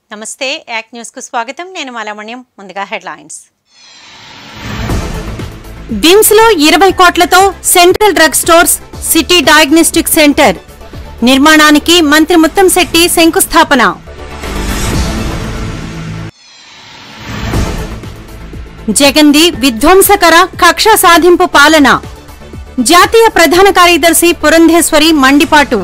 నమస్తే యాక్ న్యూస్కు స్వాగతం నేను మాలామణ్యం ముందుగా హెడ్లైన్స్ బిమ్స్ లో ఇరవై కోట్లతో central drug stores CT diagnostic centre నిర్మాణానికి మంత్రి ముత్తంశెట్టి శంకుస్థాపన జగంది విధ్వంసకర కక్ష సాధింపు పాలన జాతీయ ప్రధాన కార్యదర్శి పురంధేశ్వరి మండిపాటు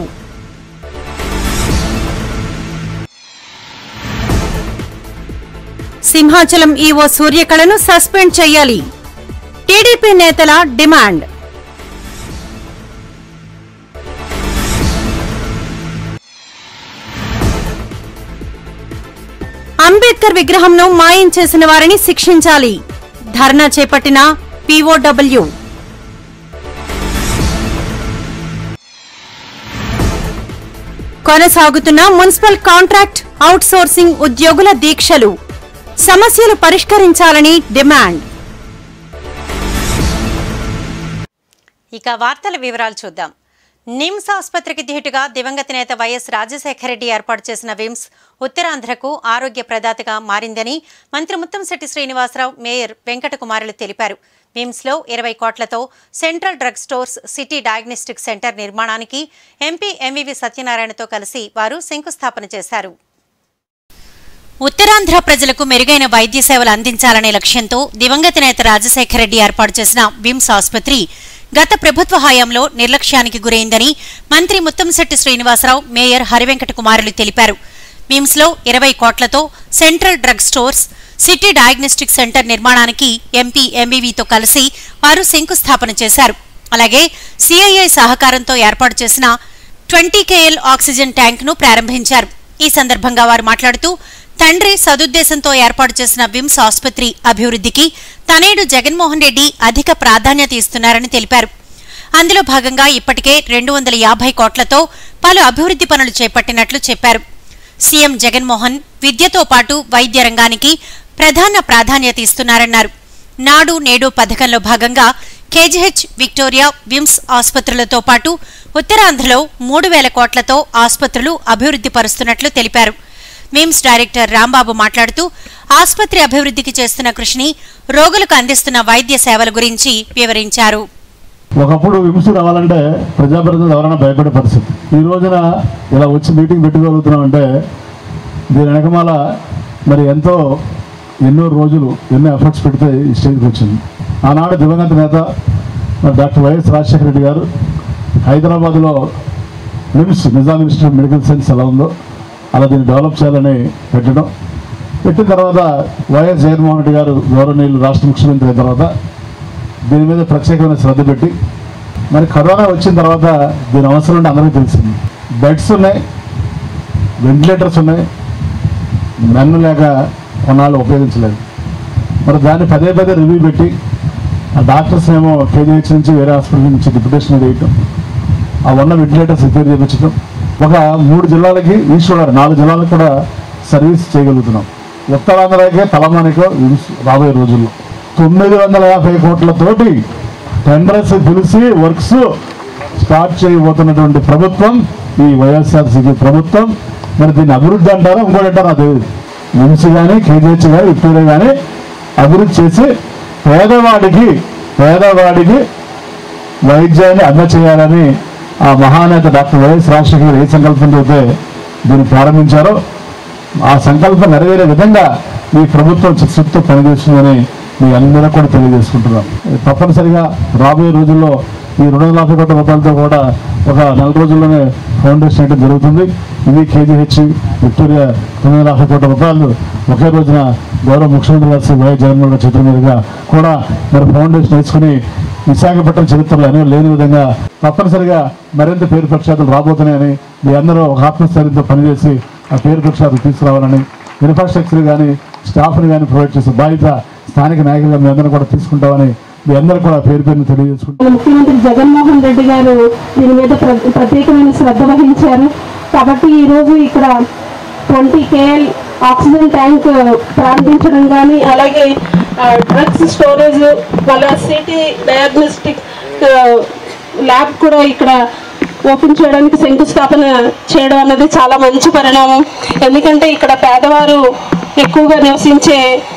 సింహాచలం ఈవో సూర్యకళను సస్పెండ్ చేయాలి టీడీపీ నేతల డిమాండ్ అంబేద్కర్ విగ్రహంను మాయం చేసిన వారిని శిక్షించాలి ధర్నా చేపట్టిన పీఓడబ్ల్యూ కొనసాగుతున్న మున్సిపల్ కాంట్రాక్ట్ అవుట్సోర్సింగ్ ఉద్యోగుల దీక్షలు సమస్యలు పరిష్కరించాలని డిమాండ్ ఇక వార్తల వివరాలు చూద్దాం నిమ్స్ ఆసుపత్రికి ధీటుగా దివంగత నేత వైఎస్ రాజశేఖర రెడ్డి ఏర్పాటు చేసిన విమ్స్ ఉత్తరాంధ్రకు ఆరోగ్య ప్రదాతగా మారిందని మంత్రి ముత్తంశెట్టి శ్రీనివాసరావు మేయర్ వెంకటకుమారులు తెలిపారు విమ్స్లో ఇరవై కోట్లతో central drug stores CT diagnostic centre నిర్మాణానికి ఎంపీ ఎంవివి సత్యనారాయణతో కలిసి వారు శంకుస్థాపన చేశారు ఉత్తరాంధ్ర ప్రజలకు మెరుగైన వైద్య సేవలు అందించాలనే లక్ష్యంతో దివంగత నేత రాజశేఖర రెడ్డి ఏర్పాటు చేసిన విమ్స్ ఆసుపత్రి గత ప్రభుత్వ హయాంలో నిర్లక్ష్యానికి గురైందని మంత్రి ముత్తంశెట్టి శ్రీనివాసరావు మేయర్ హరివెంకట కుమారులు తెలిపారు విమ్స్లో ఇరవై కోట్లతో central drug stores CT diagnostic centre నిర్మాణానికి ఎంపీ ఎంబీవీతో కలిసి వారు శంకుస్థాపన చేశారు అలాగే సిఐఐ సహకారంతో ఏర్పాటు చేసిన ట్వంటీ కేఎల్ ఆక్సిజన్ ట్యాంక్ను ప్రారంభించారు ఈ సందర్భంగా వారు మాట్లాడుతూ తండ్రి సదుద్దేశంతో ఏర్పాటు చేసిన విమ్స్ ఆసుపత్రి అభివృద్ధికి తనేడు జగన్మోహన్ రెడ్డి అధిక ప్రాధాన్యత ఇస్తున్నారని తెలిపారు అందులో భాగంగా ఇప్పటికే రెండు వందల యాభై కోట్లతో పలు అభివృద్ధి పనులు చేపట్టినట్లు చెప్పారు సీఎం జగన్మోహన్ విద్యతో పాటు వైద్య రంగానికి ప్రధాన ప్రాధాన్యత ఇస్తున్నారన్నారు నాడు నేడు పథకంలో భాగంగా కేజీహెచ్ విక్టోరియా విమ్స్ ఆసుపత్రులతో పాటు ఉత్తరాంధ్రలో మూడు వేల కోట్లతో ఆసుపత్రులు అభివృద్ధి పరుస్తున్నట్లు తెలిపారు మిమ్స్ డైరెక్టర్ రాంబాబు మాట్లాడుతూ ఆసుపత్రి అభివృద్ధికి చేస్తున్న కృషిని రోగులకు అందిస్తున్న వైద్య సేవల గురించి వివరించారు ఒకప్పుడు విమర్శ రావాలంటే ప్రజాప్రతినిధులు ఎవరైనా భయపడే పరిస్థితి ఈ రోజున ఇలా వచ్చి మీటింగ్ పెట్టుకోగలుగుతున్నాం అంటే దీని వెనకమాల మరి ఎంతో ఎన్నో రోజులు ఎన్నో ఎఫర్ట్స్ పెడితే ఈ స్టేజ్కి వచ్చింది ఆనాడు దివంగత నేత మరి డాక్టర్ వైఎస్ రాజశేఖర రెడ్డి గారు హైదరాబాద్లో NIMS Nizam institute of medical science ఎలా ఉందో అలా దీన్ని డెవలప్ చేయాలని పెట్టడం పెట్టిన తర్వాత వైఎస్ జగన్మోహన్ రెడ్డి గారు గౌరవనీయులు రాష్ట్ర ముఖ్యమంత్రి అయిన తర్వాత దీని మీద ప్రత్యేకమైన శ్రద్ధ పెట్టి మరి కరోనా వచ్చిన తర్వాత దీని అవసరం ఉంటే అందరికీ తెలిసింది బెడ్స్ ఉన్నాయి వెంటిలేటర్స్ ఉన్నాయి మెన్ను లేక కొన్నాళ్ళు ఉపయోగించలేదు మరి దాన్ని పదే పదే రివ్యూ పెట్టి ఆ డాక్టర్స్ ఏమో కేజీహెచ్ నుంచి వేరే హాస్పిటల్ నుంచి డిప్యుటేషన్ వేయటం ఆ ఉన్న వెంటిలేటర్స్ రిపేర్ చేయించడం ఒక మూడు జిల్లాలకి ఈస్ట్ గోదావరి నాలుగు జిల్లాలకు కూడా సర్వీస్ చేయగలుగుతున్నాం ఉత్తరాంధ్రకే తెలంగాణకో రాబోయే రోజుల్లో తొమ్మిది వందల యాభై కోట్లతోటి టెండర్స్ పిలిచి వర్క్స్ స్టార్ట్ చేయబోతున్నటువంటి ప్రభుత్వం ఈ వైఎస్ఆర్సీపీ ప్రభుత్వం మరి దీన్ని అభివృద్ధి అంటారా ఇంకోటి అంటారా నాకు తెలియదు నిమ్స్ కానీ కేజీహెచ్ కానీ విక్టోరియా కానీ అభివృద్ధి చేసి పేదవాడికి పేదవాడికి వైద్యాన్ని అందచేయాలని ఆ మహానేత డాక్టర్ వైఎస్ రాజశేఖర్ గారు ఏ సంకల్పంతో అయితే దీన్ని ప్రారంభించారో ఆ సంకల్పం నెరవేరే విధంగా ఈ ప్రభుత్వం చిత్తశుద్ధితో పనిచేస్తుందని మీ అందరూ కూడా తెలియజేసుకుంటున్నాం తప్పనిసరిగా రాబోయే రోజుల్లో ఈ రెండు వందల యాభై కోట్ల రూపాయలతో కూడా ఒక నెల రోజుల్లోనే ఫౌండేషన్ వేయడం జరుగుతుంది ఇది కేజీహెచ్ విక్టోరియా తొమ్మిది వందల యాభై కోట్ల రూపాయలు ఒకే రోజున గౌరవ ముఖ్యమంత్రి గారు వైఎస్ జగన్మోహన్ రెడ్డి చేతుల మీదుగా కూడా మరి ఫౌండేషన్ వేసుకుని విశాఖపట్నం చరిత్రలో అనేవి లేని విధంగా తప్పనిసరిగా మరింత పేరు ప్రఖ్యాతులు రాబోతున్నాయని మీ అందరూ ఒక ఆత్మస్థైర్యంతో పనిచేసి ఆ పేరు ప్రఖ్యాతులు తీసుకురావాలని ఇన్ఫ్రాస్ట్రక్చర్ కానీ స్టాఫ్ని కానీ ప్రొవైడ్ చేసే బాధ్యత స్థానిక నాయకులుగా మీ అందరూ కూడా తీసుకుంటామని మీ అందరూ కూడా పేరు పేరుని తెలియజేసుకుంటాం మన ముఖ్యమంత్రి జగన్మోహన్ రెడ్డి గారు దీని మీద ప్ర- ప్రత్యేకమైన శ్రద్ధ వహించారు కాబట్టి ఈ రోజు ఇక్కడ ట్వంటీ కేఎల్ ఆక్సిజన్ ట్యాంక్ ప్రారంభించడం కానీ అలాగే డ్రగ్స్ స్టోరేజ్ వాళ్ళ సిటీ డయాగ్నోస్టిక్ ల్యాబ్ కూడా ఇక్కడ ఓపెన్ చేయడానికి శంకుస్థాపన చేయడం అన్నది చాలా మంచి పరిణామం ఎందుకంటే ఇక్కడ పేదవారు ఎక్కువగా నివసించే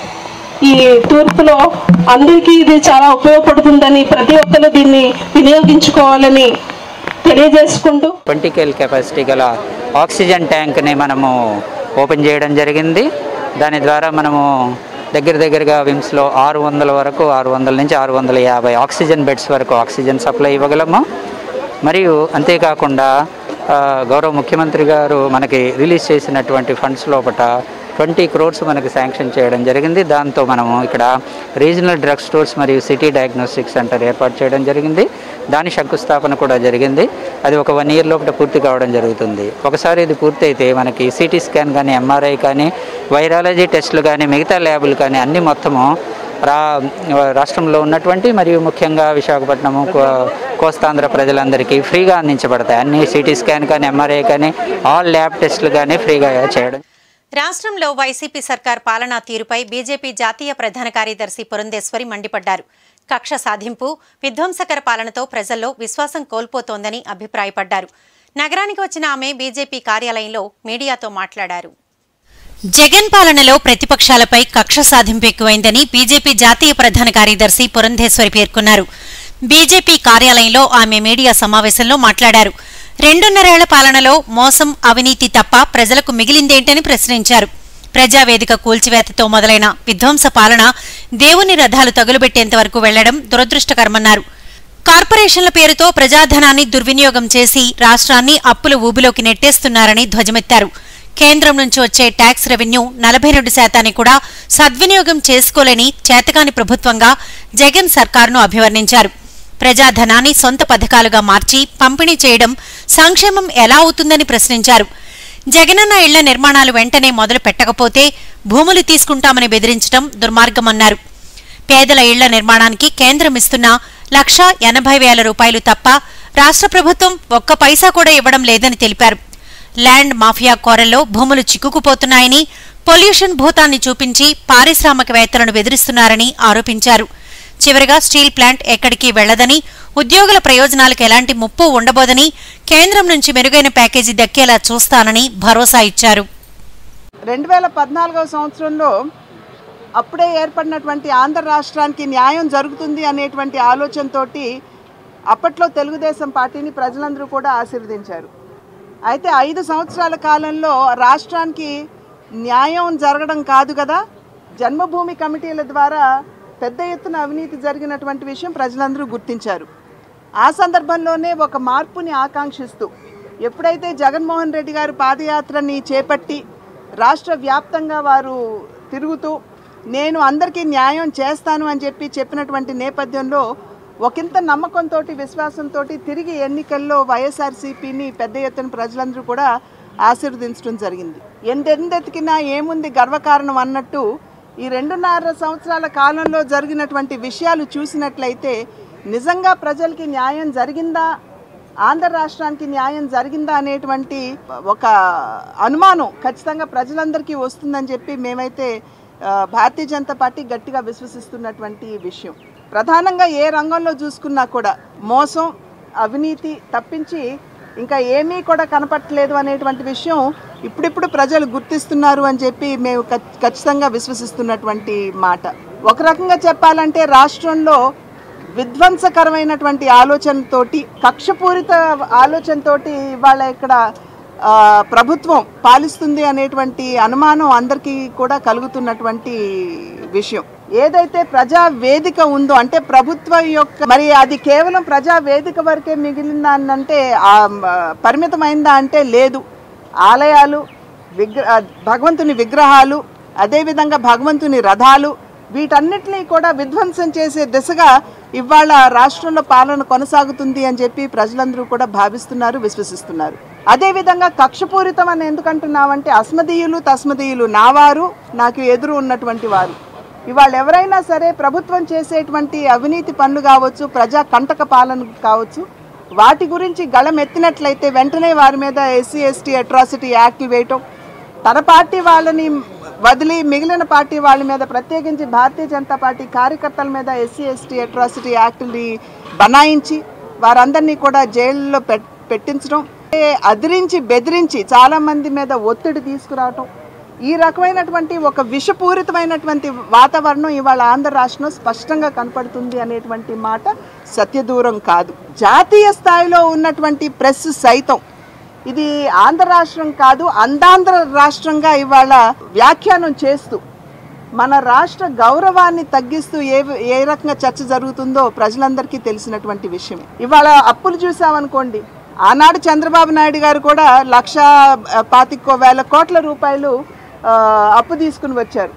ఈ తూర్పులో అందరికీ ఇది చాలా ఉపయోగపడుతుందని ప్రతి ఒక్కరు దీన్ని వినియోగించుకోవాలని తెలియజేసుకుంటూ ట్వంటీ కేల్ కెపాసిటీ గల ఆక్సిజన్ ట్యాంక్ని మనము ఓపెన్ చేయడం జరిగింది దాని ద్వారా మనము దగ్గర దగ్గరగా విమ్స్లో ఆరు వందల వరకు ఆరు వందల నుంచి ఆరు వందల యాభై ఆక్సిజన్ బెడ్స్ వరకు ఆక్సిజన్ సప్లై ఇవ్వగలము మరియు అంతేకాకుండా ఆ, గౌరవ ముఖ్యమంత్రి గారు మనకి రిలీజ్ చేసినటువంటి ఫండ్స్ లోపల ట్వంటీ క్రోర్స్ మనకి శాంక్షన్ చేయడం జరిగింది దాంతో మనము ఇక్కడ రీజనల్ డ్రగ్ స్టోర్స్ మరియు సిటీ డయాగ్నోస్టిక్ సెంటర్ ఏర్పాటు చేయడం జరిగింది దాని శంకుస్థాపన కూడా జరిగింది అది ఒక వన్ ఇయర్ లోపల పూర్తి కావడం జరుగుతుంది ఒకసారి ఇది పూర్తయితే మనకి సిటీ స్కాన్ కానీ ఎంఆర్ఐ కానీ వైరాలజీ టెస్టులు కానీ మిగతా ల్యాబులు కానీ అన్ని మొత్తము రా రాష్ట్రంలో ఉన్నటువంటి మరియు ముఖ్యంగా విశాఖపట్నము కో- కోస్తాంధ్ర ప్రజలందరికీ ఫ్రీగా అందించబడతాయి అన్ని సిటీ స్కాన్ కానీ ఎంఆర్ఐ కానీ ఆల్ ల్యాబ్ టెస్టులు కానీ ఫ్రీగా చేయడం రాష్ట్రంలో వైసీపీ సర్కార్ పాలనా తీరుపై బీజేపీ జాతీయ ప్రధాన కార్యదర్శి పురంధేశ్వరి మండిపడ్డారు కక్ష సాధింపు విధ్వంసకర పాలనతో ప్రజల్లో విశ్వాసం కోల్పోతోందని అభిప్రాయపడ్డారు నగరానికి వచ్చిన ఆమె బీజేపీ కార్యాలయంలో మీడియాతో మాట్లాడారు జగన్ పాలనలో ప్రతిపక్షాలపై కక్ష సాధింపు ఎక్కువైందని బీజేపీ జాతీయ ప్రధాన కార్యదర్శి పురంధేశ్వరి పేర్కొన్నారు బీజేపీ కార్యాలయంలో ఆమె మీడియా సమావేశంలో మాట్లాడారు రెండున్నరేళ్ల పాలనలో మోసం అవినీతి తప్ప ప్రజలకు మిగిలిందేంటని ప్రశ్నించారు ప్రజావేదిక కూల్చివేతతో మొదలైన విధ్వంస పాలన దేవుని రథాలు తగులుబెట్టేంత వరకు వెళ్లడం దురదృష్టకరమన్నారు కార్పొరేషన్ల పేరుతో ప్రజాధనాన్ని దుర్వినియోగం చేసి రాష్ట్రాన్ని అప్పుల ఊబిలోకి నెట్టేస్తున్నారని ధ్వజమెత్తారు కేంద్రం నుంచి వచ్చే ట్యాక్స్ రెవెన్యూ నలభై రెండు శాతాన్ని కూడా సద్వినియోగం చేసుకోలేని చేతకాని ప్రభుత్వంగా జగన్ సర్కారును అభివర్ణించారు ప్రజాధనాన్ని సొంత పథకాలుగా మార్చి పంపిణీ చేయడం సంక్షేమం ఎలా అవుతుందని ప్రశ్నించారు జగనన్న ఇళ్ల నిర్మాణాలు వెంటనే మొదలు పెట్టకపోతే భూములు తీసుకుంటామని బెదిరించడం దుర్మార్గమన్నారు పేదల ఇళ్ల నిర్మాణానికి కేంద్రం ఇస్తున్న లక్ష ఎనభై వేల రూపాయలు తప్ప రాష్ట్ర ప్రభుత్వం ఒక్క పైసా కూడా ఇవ్వడం లేదని తెలిపారు ల్యాండ్ మాఫియా కోరల్లో భూములు చిక్కుకుపోతున్నాయని పొల్యూషన్ భూతాన్ని చూపించి పారిశ్రామికవేత్తలను బెదిరిస్తున్నారని ఆరోపించారు చివరిగా స్టీల్ ప్లాంట్ ఎక్కడికి వెళ్లదని ఉద్యోగుల ప్రయోజనాలకు ఎలాంటి ముప్పు ఉండబోదని కేంద్రం నుంచి మెరుగైన ప్యాకేజీ దక్కేలా చూస్తానని భరోసా ఇచ్చారు రెండు వేల పద్నాలుగవ సంవత్సరంలో అప్పుడే ఏర్పడినటువంటి ఆంధ్ర రాష్ట్రానికి న్యాయం జరుగుతుంది అనేటువంటి ఆలోచనతోటి అప్పట్లో తెలుగుదేశం పార్టీని ప్రజలందరూ కూడా ఆశీర్వదించారు అయితే ఐదు సంవత్సరాల కాలంలో రాష్ట్రానికి న్యాయం జరగడం కాదు కదా జన్మభూమి కమిటీల ద్వారా పెద్ద ఎత్తున అవినీతి జరిగినటువంటి విషయం ప్రజలందరూ గుర్తించారు ఆ సందర్భంలోనే ఒక మార్పుని ఆకాంక్షిస్తూ ఎప్పుడైతే జగన్మోహన్ రెడ్డి గారు పాదయాత్రని చేపట్టి రాష్ట్ర వ్యాప్తంగా వారు తిరుగుతూ నేను అందరికీ న్యాయం చేస్తాను అని చెప్పి చెప్పినటువంటి నేపథ్యంలో ఒకంత నమ్మకంతో విశ్వాసంతో తిరిగి ఎన్నికల్లో వైఎస్ఆర్సీపీని పెద్ద ఎత్తున ప్రజలందరూ కూడా ఆశీర్వదించడం జరిగింది ఎందెందెతికినా ఏముంది గర్వకారణం అన్నట్టు ఈ రెండున్నర సంవత్సరాల కాలంలో జరిగినటువంటి విషయాలు చూసినట్లయితే నిజంగా ప్రజలకి న్యాయం జరిగిందా ఆంధ్ర రాష్ట్రానికి న్యాయం జరిగిందా అనేటువంటి ఒక అనుమానం ఖచ్చితంగా ప్రజలందరికీ వస్తుందని చెప్పి మేమైతే ఆ, భారతీయ జనతా పార్టీ గట్టిగా విశ్వసిస్తున్నటువంటి విషయం ప్రధానంగా ఏ రంగంలో చూసుకున్నా కూడా మోసం అవినీతి తప్పించి ఇంకా ఏమీ కూడా కనపట్టలేదు అనేటువంటి విషయం ఇప్పుడిప్పుడు ప్రజలు గుర్తిస్తున్నారు అని చెప్పి మేము ఖచ్- ఖచ్చితంగా విశ్వసిస్తున్నటువంటి మాట ఒక రకంగా చెప్పాలంటే రాష్ట్రంలో విధ్వంసకరమైనటువంటి ఆలోచనతోటి కక్షపూరిత ఆలోచనతోటి ఇవాళ ఇక్కడ ఆ, ప్రభుత్వం పాలిస్తుంది అనేటువంటి అనుమానం అందరికీ కూడా కలుగుతున్నటువంటి విషయం ఏదైతే ప్రజా వేదిక ఉందో అంటే ప్రభుత్వం యొక్క మరి అది కేవలం ప్రజా వేదిక వరకే మిగిలిందా అని అంటే ఆ, మ, పరిమితమైందా అంటే లేదు ఆలయాలు విగ్ర ఆ, భగవంతుని విగ్రహాలు అదేవిధంగా భగవంతుని రథాలు వీటన్నిటినీ కూడా విధ్వంసం చేసే దిశగా ఇవాళ రాష్ట్రంలో పాలన కొనసాగుతుంది అని చెప్పి ప్రజలందరూ కూడా భావిస్తున్నారు విశ్వసిస్తున్నారు అదేవిధంగా కక్షపూరితం అని ఎందుకంటున్నామంటే అస్మదీయులు తస్మదీయులు నావారు నాకు ఎదురు ఉన్నటువంటి వారు ఇవాళ ఎవరైనా సరే ప్రభుత్వం చేసేటువంటి అవినీతి పనులు కావచ్చు ప్రజా కంటక పాలన కావచ్చు వాటి గురించి గళం ఎత్తినట్లయితే వెంటనే వారి మీద ఎస్సీ ఎస్టీ అట్రాసిటీ యాక్ట్లు వేయటం తన పార్టీ వాళ్ళని వదిలి మిగిలిన పార్టీ వాళ్ళ మీద ప్రత్యేకించి భారతీయ జనతా పార్టీ కార్యకర్తల మీద ఎస్సీ ఎస్టీ అట్రాసిటీ యాక్ట్ని బనాయించి వారందరినీ కూడా జైల్లో పెట్ పెట్టించడం ఏ అదిరించి బెదిరించి చాలా మంది మీద ఒత్తిడి తీసుకురావటం ఈ రకమైనటువంటి ఒక విషపూరితమైనటువంటి వాతావరణం ఇవాళ ఆంధ్ర రాష్ట్రంలో స్పష్టంగా కనపడుతుంది అనేటువంటి మాట సత్యదూరం కాదు జాతీయ స్థాయిలో ఉన్నటువంటి ప్రెస్ సైతం ఇది ఆంధ్ర రాష్ట్రం కాదు అందాంధ్ర రాష్ట్రంగా ఇవాళ వ్యాఖ్యానం చేస్తూ మన రాష్ట్ర గౌరవాన్ని తగ్గిస్తూ ఏ ఏ రకంగా చర్చ జరుగుతుందో ప్రజలందరికీ తెలిసినటువంటి విషయమే ఇవాళ అప్పులు చూసామనుకోండి ఆనాడు చంద్రబాబు నాయుడు గారు కూడా లక్ష ఆ, పాతికో వేల కోట్ల రూపాయలు ఆ, అప్పు తీసుకుని వచ్చారు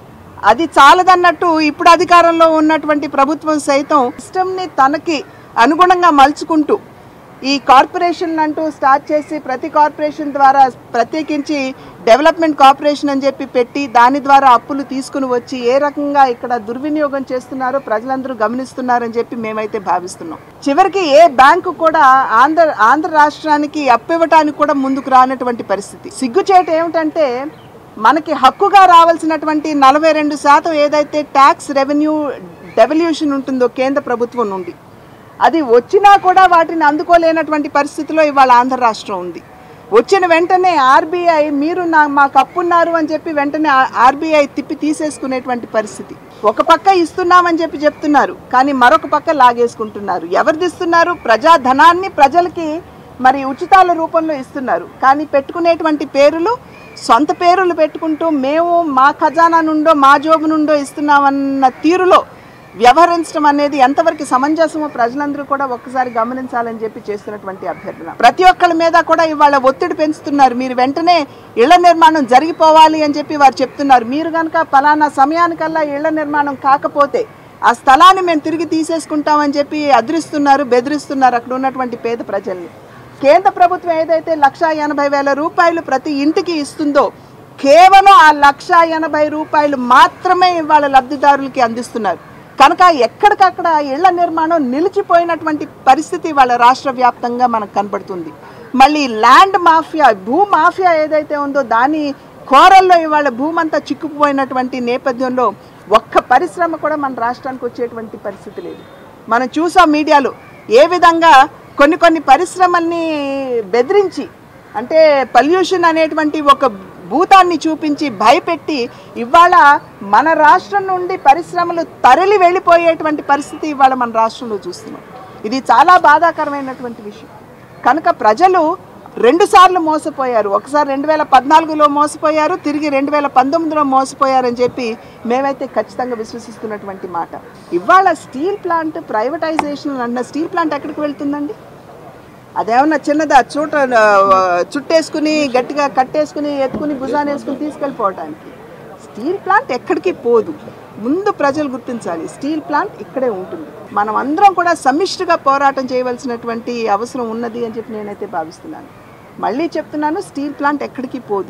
అది చాలదన్నట్టు ఇప్పుడు అధికారంలో ఉన్నటువంటి ప్రభుత్వం సైతం సిస్టమ్ని తనకి అనుగుణంగా మలుచుకుంటూ ఈ కార్పొరేషన్ అంటూ స్టార్ట్ చేసి ప్రతి కార్పొరేషన్ ద్వారా ప్రత్యేకించి డెవలప్మెంట్ కార్పొరేషన్ అని చెప్పి పెట్టి దాని ద్వారా అప్పులు తీసుకుని వచ్చి ఏ రకంగా ఇక్కడ దుర్వినియోగం చేస్తున్నారో ప్రజలందరూ గమనిస్తున్నారని చెప్పి మేమైతే భావిస్తున్నాం చివరికి ఏ బ్యాంకు కూడా ఆంధ్ర ఆంధ్ర రాష్ట్రానికి అప్పివ్వటానికి కూడా ముందుకు రానటువంటి పరిస్థితి సిగ్గుచేట ఏమిటంటే మనకి హక్కుగా రావాల్సినటువంటి నలభై రెండు శాతం ఏదైతే ట్యాక్స్ రెవెన్యూ డెవల్యూషన్ ఉంటుందో కేంద్ర ప్రభుత్వం నుండి అది వచ్చినా కూడా వాటిని అందుకోలేనటువంటి పరిస్థితిలో ఇవాళ ఆంధ్ర రాష్ట్రం ఉంది వచ్చిన వెంటనే ఆర్బీఐ మీరు నా మాకు అప్పున్నారు అని చెప్పి వెంటనే ఆర్బీఐ తిప్పి తీసేసుకునేటువంటి పరిస్థితి ఒక పక్క ఇస్తున్నామని చెప్పి చెప్తున్నారు కానీ మరొక పక్క లాగేసుకుంటున్నారు ఎవరిది ఇస్తున్నారు ప్రజాధనాన్ని ప్రజలకి మరి ఉచితాల రూపంలో ఇస్తున్నారు కానీ పెట్టుకునేటువంటి పేరులు సొంత పేరులు పెట్టుకుంటూ మేము మా ఖజానా నుండో మా జోబు నుండో ఇస్తున్నామన్న తీరులో వ్యవహరించడం అనేది ఎంతవరకు సమంజసమో ప్రజలందరూ కూడా ఒక్కసారి గమనించాలని చెప్పి చేస్తున్నటువంటి అభ్యర్థన ప్రతి ఒక్కళ్ళ మీద కూడా ఇవాళ ఒత్తిడి పెంచుతున్నారు మీరు వెంటనే ఇళ్ల నిర్మాణం జరిగిపోవాలి అని చెప్పి వారు చెప్తున్నారు మీరు కనుక పలానా సమయానికల్లా ఇళ్ల నిర్మాణం కాకపోతే ఆ స్థలాన్ని మేము తిరిగి తీసేసుకుంటామని చెప్పి అదిరిస్తున్నారు బెదిరిస్తున్నారు అక్కడ ఉన్నటువంటి పేద ప్రజల్ని కేంద్ర ప్రభుత్వం ఏదైతే లక్షా ఎనభై వేల రూపాయలు ప్రతి ఇంటికి ఇస్తుందో కేవలం ఆ లక్షా ఎనభై రూపాయలు మాత్రమే ఇవాళ లబ్ధిదారులకి అందిస్తున్నారు కనుక ఎక్కడికక్కడ ఇళ్ల నిర్మాణం నిలిచిపోయినటువంటి పరిస్థితి వాళ్ళ రాష్ట్ర వ్యాప్తంగా మనకు కనబడుతుంది మళ్ళీ ల్యాండ్ మాఫియా భూ మాఫియా ఏదైతే ఉందో దాని కోరల్లో ఇవాళ భూమంతా చిక్కుకుపోయినటువంటి నేపథ్యంలో ఒక్క పరిశ్రమ కూడా మన రాష్ట్రానికి వచ్చేటువంటి పరిస్థితి లేదు మనం చూసాం మీడియాలో ఏ విధంగా కొన్ని కొన్ని పరిశ్రమల్ని బెదిరించి అంటే పొల్యూషన్ అనేటువంటి ఒక భూతాన్ని చూపించి భయపెట్టి ఇవాళ మన రాష్ట్రం నుండి పరిశ్రమలు తరలి వెళ్ళిపోయేటువంటి పరిస్థితి ఇవాళ మన రాష్ట్రంలో చూస్తున్నాం ఇది చాలా బాధాకరమైనటువంటి విషయం కనుక ప్రజలు రెండు సార్లు మోసపోయారు ఒకసారి రెండు వేల పద్నాలుగులో మోసపోయారు తిరిగి రెండు వేల పంతొమ్మిదిలో మోసపోయారని చెప్పి మేమైతే ఖచ్చితంగా విశ్వసిస్తున్నటువంటి మాట ఇవాళ స్టీల్ ప్లాంట్ ప్రైవేటైజేషన్ అన్న స్టీల్ ప్లాంట్ ఎక్కడికి వెళ్తుందండి అదేమన్నా చిన్నదా చూట ఆ, చుట్టేసుకుని గట్టిగా కట్టేసుకుని ఎత్తుకుని భుజాన్ని వేసుకుని తీసుకెళ్ళిపోవటానికి స్టీల్ ప్లాంట్ ఎక్కడికి పోదు ముందు ప్రజలు గుర్తించాలి స్టీల్ ప్లాంట్ ఇక్కడే ఉంటుంది మనం అందరం కూడా సమిష్టిగా పోరాటం చేయవలసినటువంటి అవసరం ఉన్నది అని చెప్పి నేనైతే భావిస్తున్నాను మళ్ళీ చెప్తున్నాను స్టీల్ ప్లాంట్ ఎక్కడికి పోదు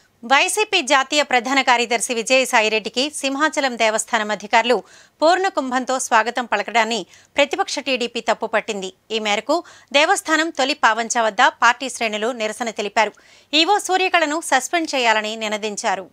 వైసీపీ జాతీయ ప్రధాన కార్యదర్శి విజయసాయిరెడ్డికి సింహాచలం దేవస్థానం అధికారులు పూర్ణ కుంభంతో స్వాగతం పలకడాన్ని ప్రతిపక్ష టీడీపీ తప్పుపట్టింది ఈ మేరకు దేవస్థానం తొలి పావంచ వద్ద పార్టీ శ్రేణులు నిరసన తెలిపారు ఈవో సూర్యకళను సస్పెండ్ చేయాలని నినదించారు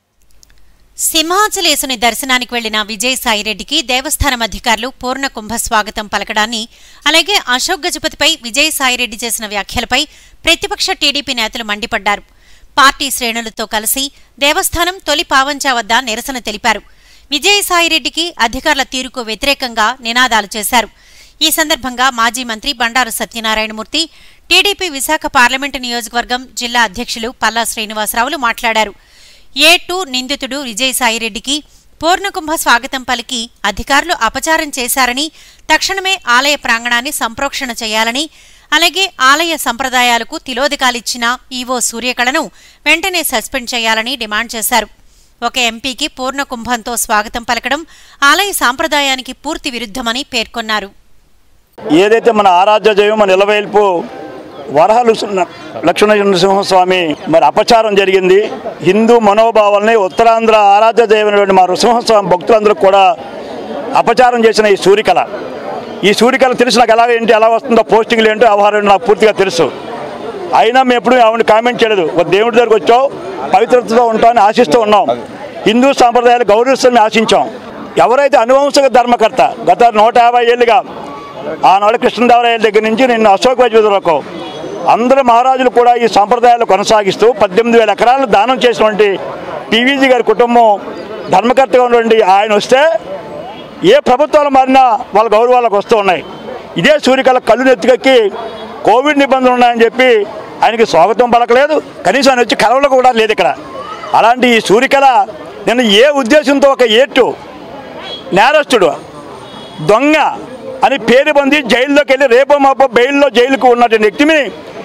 సింహాచలేసుని దర్శనానికి వెళ్లిన విజయసాయిరెడ్డికి దేవస్థానం అధికారులు పూర్ణ కుంభ స్వాగతం పలకడాన్ని అలాగే అశోక్ గజపతిపై విజయసాయిరెడ్డి చేసిన వ్యాఖ్యలపై ప్రతిపక్ష టీడీపీ నేతలు మండిపడ్డారు పార్టీ శ్రేణులతో కలిసి దేవస్థానం తొలి పావంచా వద్ద నిరసన తెలిపారు విజయసాయిరెడ్డికి అధికారుల తీరుకు వ్యతిరేకంగా నినాదాలు చేశారు ఈ సందర్భంగా మాజీ మంత్రి బండారు సత్యనారాయణమూర్తి టీడీపీ విశాఖ పార్లమెంటు నియోజకవర్గం జిల్లా అధ్యక్షులు పల్లా శ్రీనివాసరావులు మాట్లాడారు ఏ టూ నిందితుడు విజయసాయిరెడ్డికి పూర్ణకుంభ స్వాగతం పలికి అధికారులు అపచారం చేశారని తక్షణమే ఆలయ ప్రాంగణాన్ని సంప్రోక్షణ చేయాలని అలాగే ఆలయ సంప్రదాయాలకు తిలోదకాలిచ్చిన ఈవో సూర్యకళను వెంటనే సస్పెండ్ చేయాలని డిమాండ్ చేశారు ఒక ఎంపీకి పూర్ణకుంభంతో స్వాగతం పలకడం ఆలయ సాంప్రదాయానికి పూర్తి విరుద్ధమని పేర్కొన్నారు ఏదైతే మన ఆరాధ్య జయం మన నిలవేల్పు వరహ లుసు- లక్ష్మణ నృసింహస్వామి మరి అపచారం జరిగింది హిందూ మనోభావాల్ని ఉత్తరాంధ్ర ఆరాధ్య దైవమైనటువంటి మా నృసింహస్వామి భక్తులందరూ కూడా అపచారం చేసిన ఈ సూరికళ ఈ సూరికళ తెలిసి నాకు ఎలా ఏంటి ఎలా వస్తుందో పోస్టింగ్లు ఏంటో వ్యవహారం నాకు పూర్తిగా తెలుసు అయినా మేము ఎప్పుడు ఆవిడ కామెంట్ చేయలేదు ఒక దేవుడి దగ్గరికి వచ్చావు పవిత్రతతో ఉంటామని ఆశిస్తూ ఉన్నాం హిందూ సాంప్రదాయాలు గౌరవిస్తామని ఆశించాం ఎవరైతే అనువంశక ధర్మకర్త గత నూట యాభై ఏళ్ళుగా ఆనాడు కృష్ణదేవరాయల దగ్గర నుంచి నిన్ను అశోక్ వజ్ర వరకు అందరు మహారాజులు కూడా ఈ సాంప్రదాయాలు కొనసాగిస్తూ పద్దెనిమిది వేల ఎకరాలను దానం చేసినటువంటి పీవీజీ గారి కుటుంబం ధర్మకర్తగా ఉన్నటువంటి ఆయన వస్తే ఏ ప్రభుత్వాలు మారినా వాళ్ళ గౌరవాలకు వస్తూ ఉన్నాయి ఇదే సూర్యకళ కళ్ళు నెత్తికెక్కి కోవిడ్ నిబంధనలు ఉన్నాయని చెప్పి ఆయనకి స్వాగతం పలకలేదు కనీసం ఆయన వచ్చి కలవలకు కూడా లేదు ఇక్కడ అలాంటి ఈ సూర్యకళ నేను ఏ ఉద్దేశంతో ఒక ఏటు నేరస్తుడు దొంగ అని పేరు పొంది జైల్లోకి వెళ్ళి రేపో మాపో బెయిల్లో జైలుకు ఉన్నటువంటి వ్యక్తిని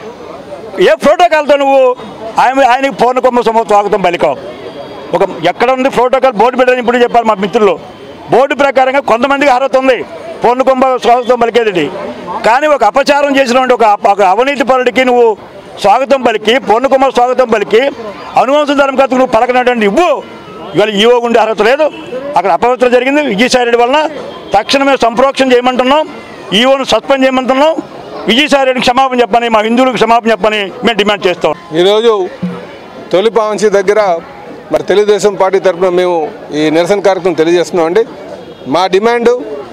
ఏ ప్రోటోకాల్తో నువ్వు ఆయన ఆయనకి పూర్ణకుమ్మ సమో స్వాగతం పలికావు ఒక ఎక్కడ ఉంది ప్రోటోకాల్ బోర్డు పెట్టని ఇప్పుడు చెప్పారు మా మిత్రులు బోర్డు ప్రకారంగా కొంతమందికి అర్హత ఉంది పూర్ణకుంభ స్వాగతం పలికేది కానీ ఒక అపచారం చేసినటువంటి ఒక ఒక అవినీతి పరుడికి నువ్వు స్వాగతం పలికి పూర్ణకుమార్ స్వాగతం పలికి అనువంశ ధర్మకర్తకు నువ్వు పలకనటువంటి ఇవ్వు ఇవాళ ఈవో ఉండే అర్హత లేదు అక్కడ అపవిత్రం జరిగింది విజయసాయి రెడ్డి వలన తక్షణమే సంప్రోక్షణ చేయమంటున్నాం ఈవోను సస్పెండ్ చేయమంటున్నాం విజయసాయి రెడ్డికి క్షమాపణ చెప్పని మా హిందువులకు క్షమాపణ చెప్పని మేము డిమాండ్ చేస్తాం ఈరోజు తొలి పావంచి దగ్గర మరి తెలుగుదేశం పార్టీ తరఫున మేము ఈ నిరసన కార్యక్రమం తెలియజేస్తున్నామండి మా డిమాండు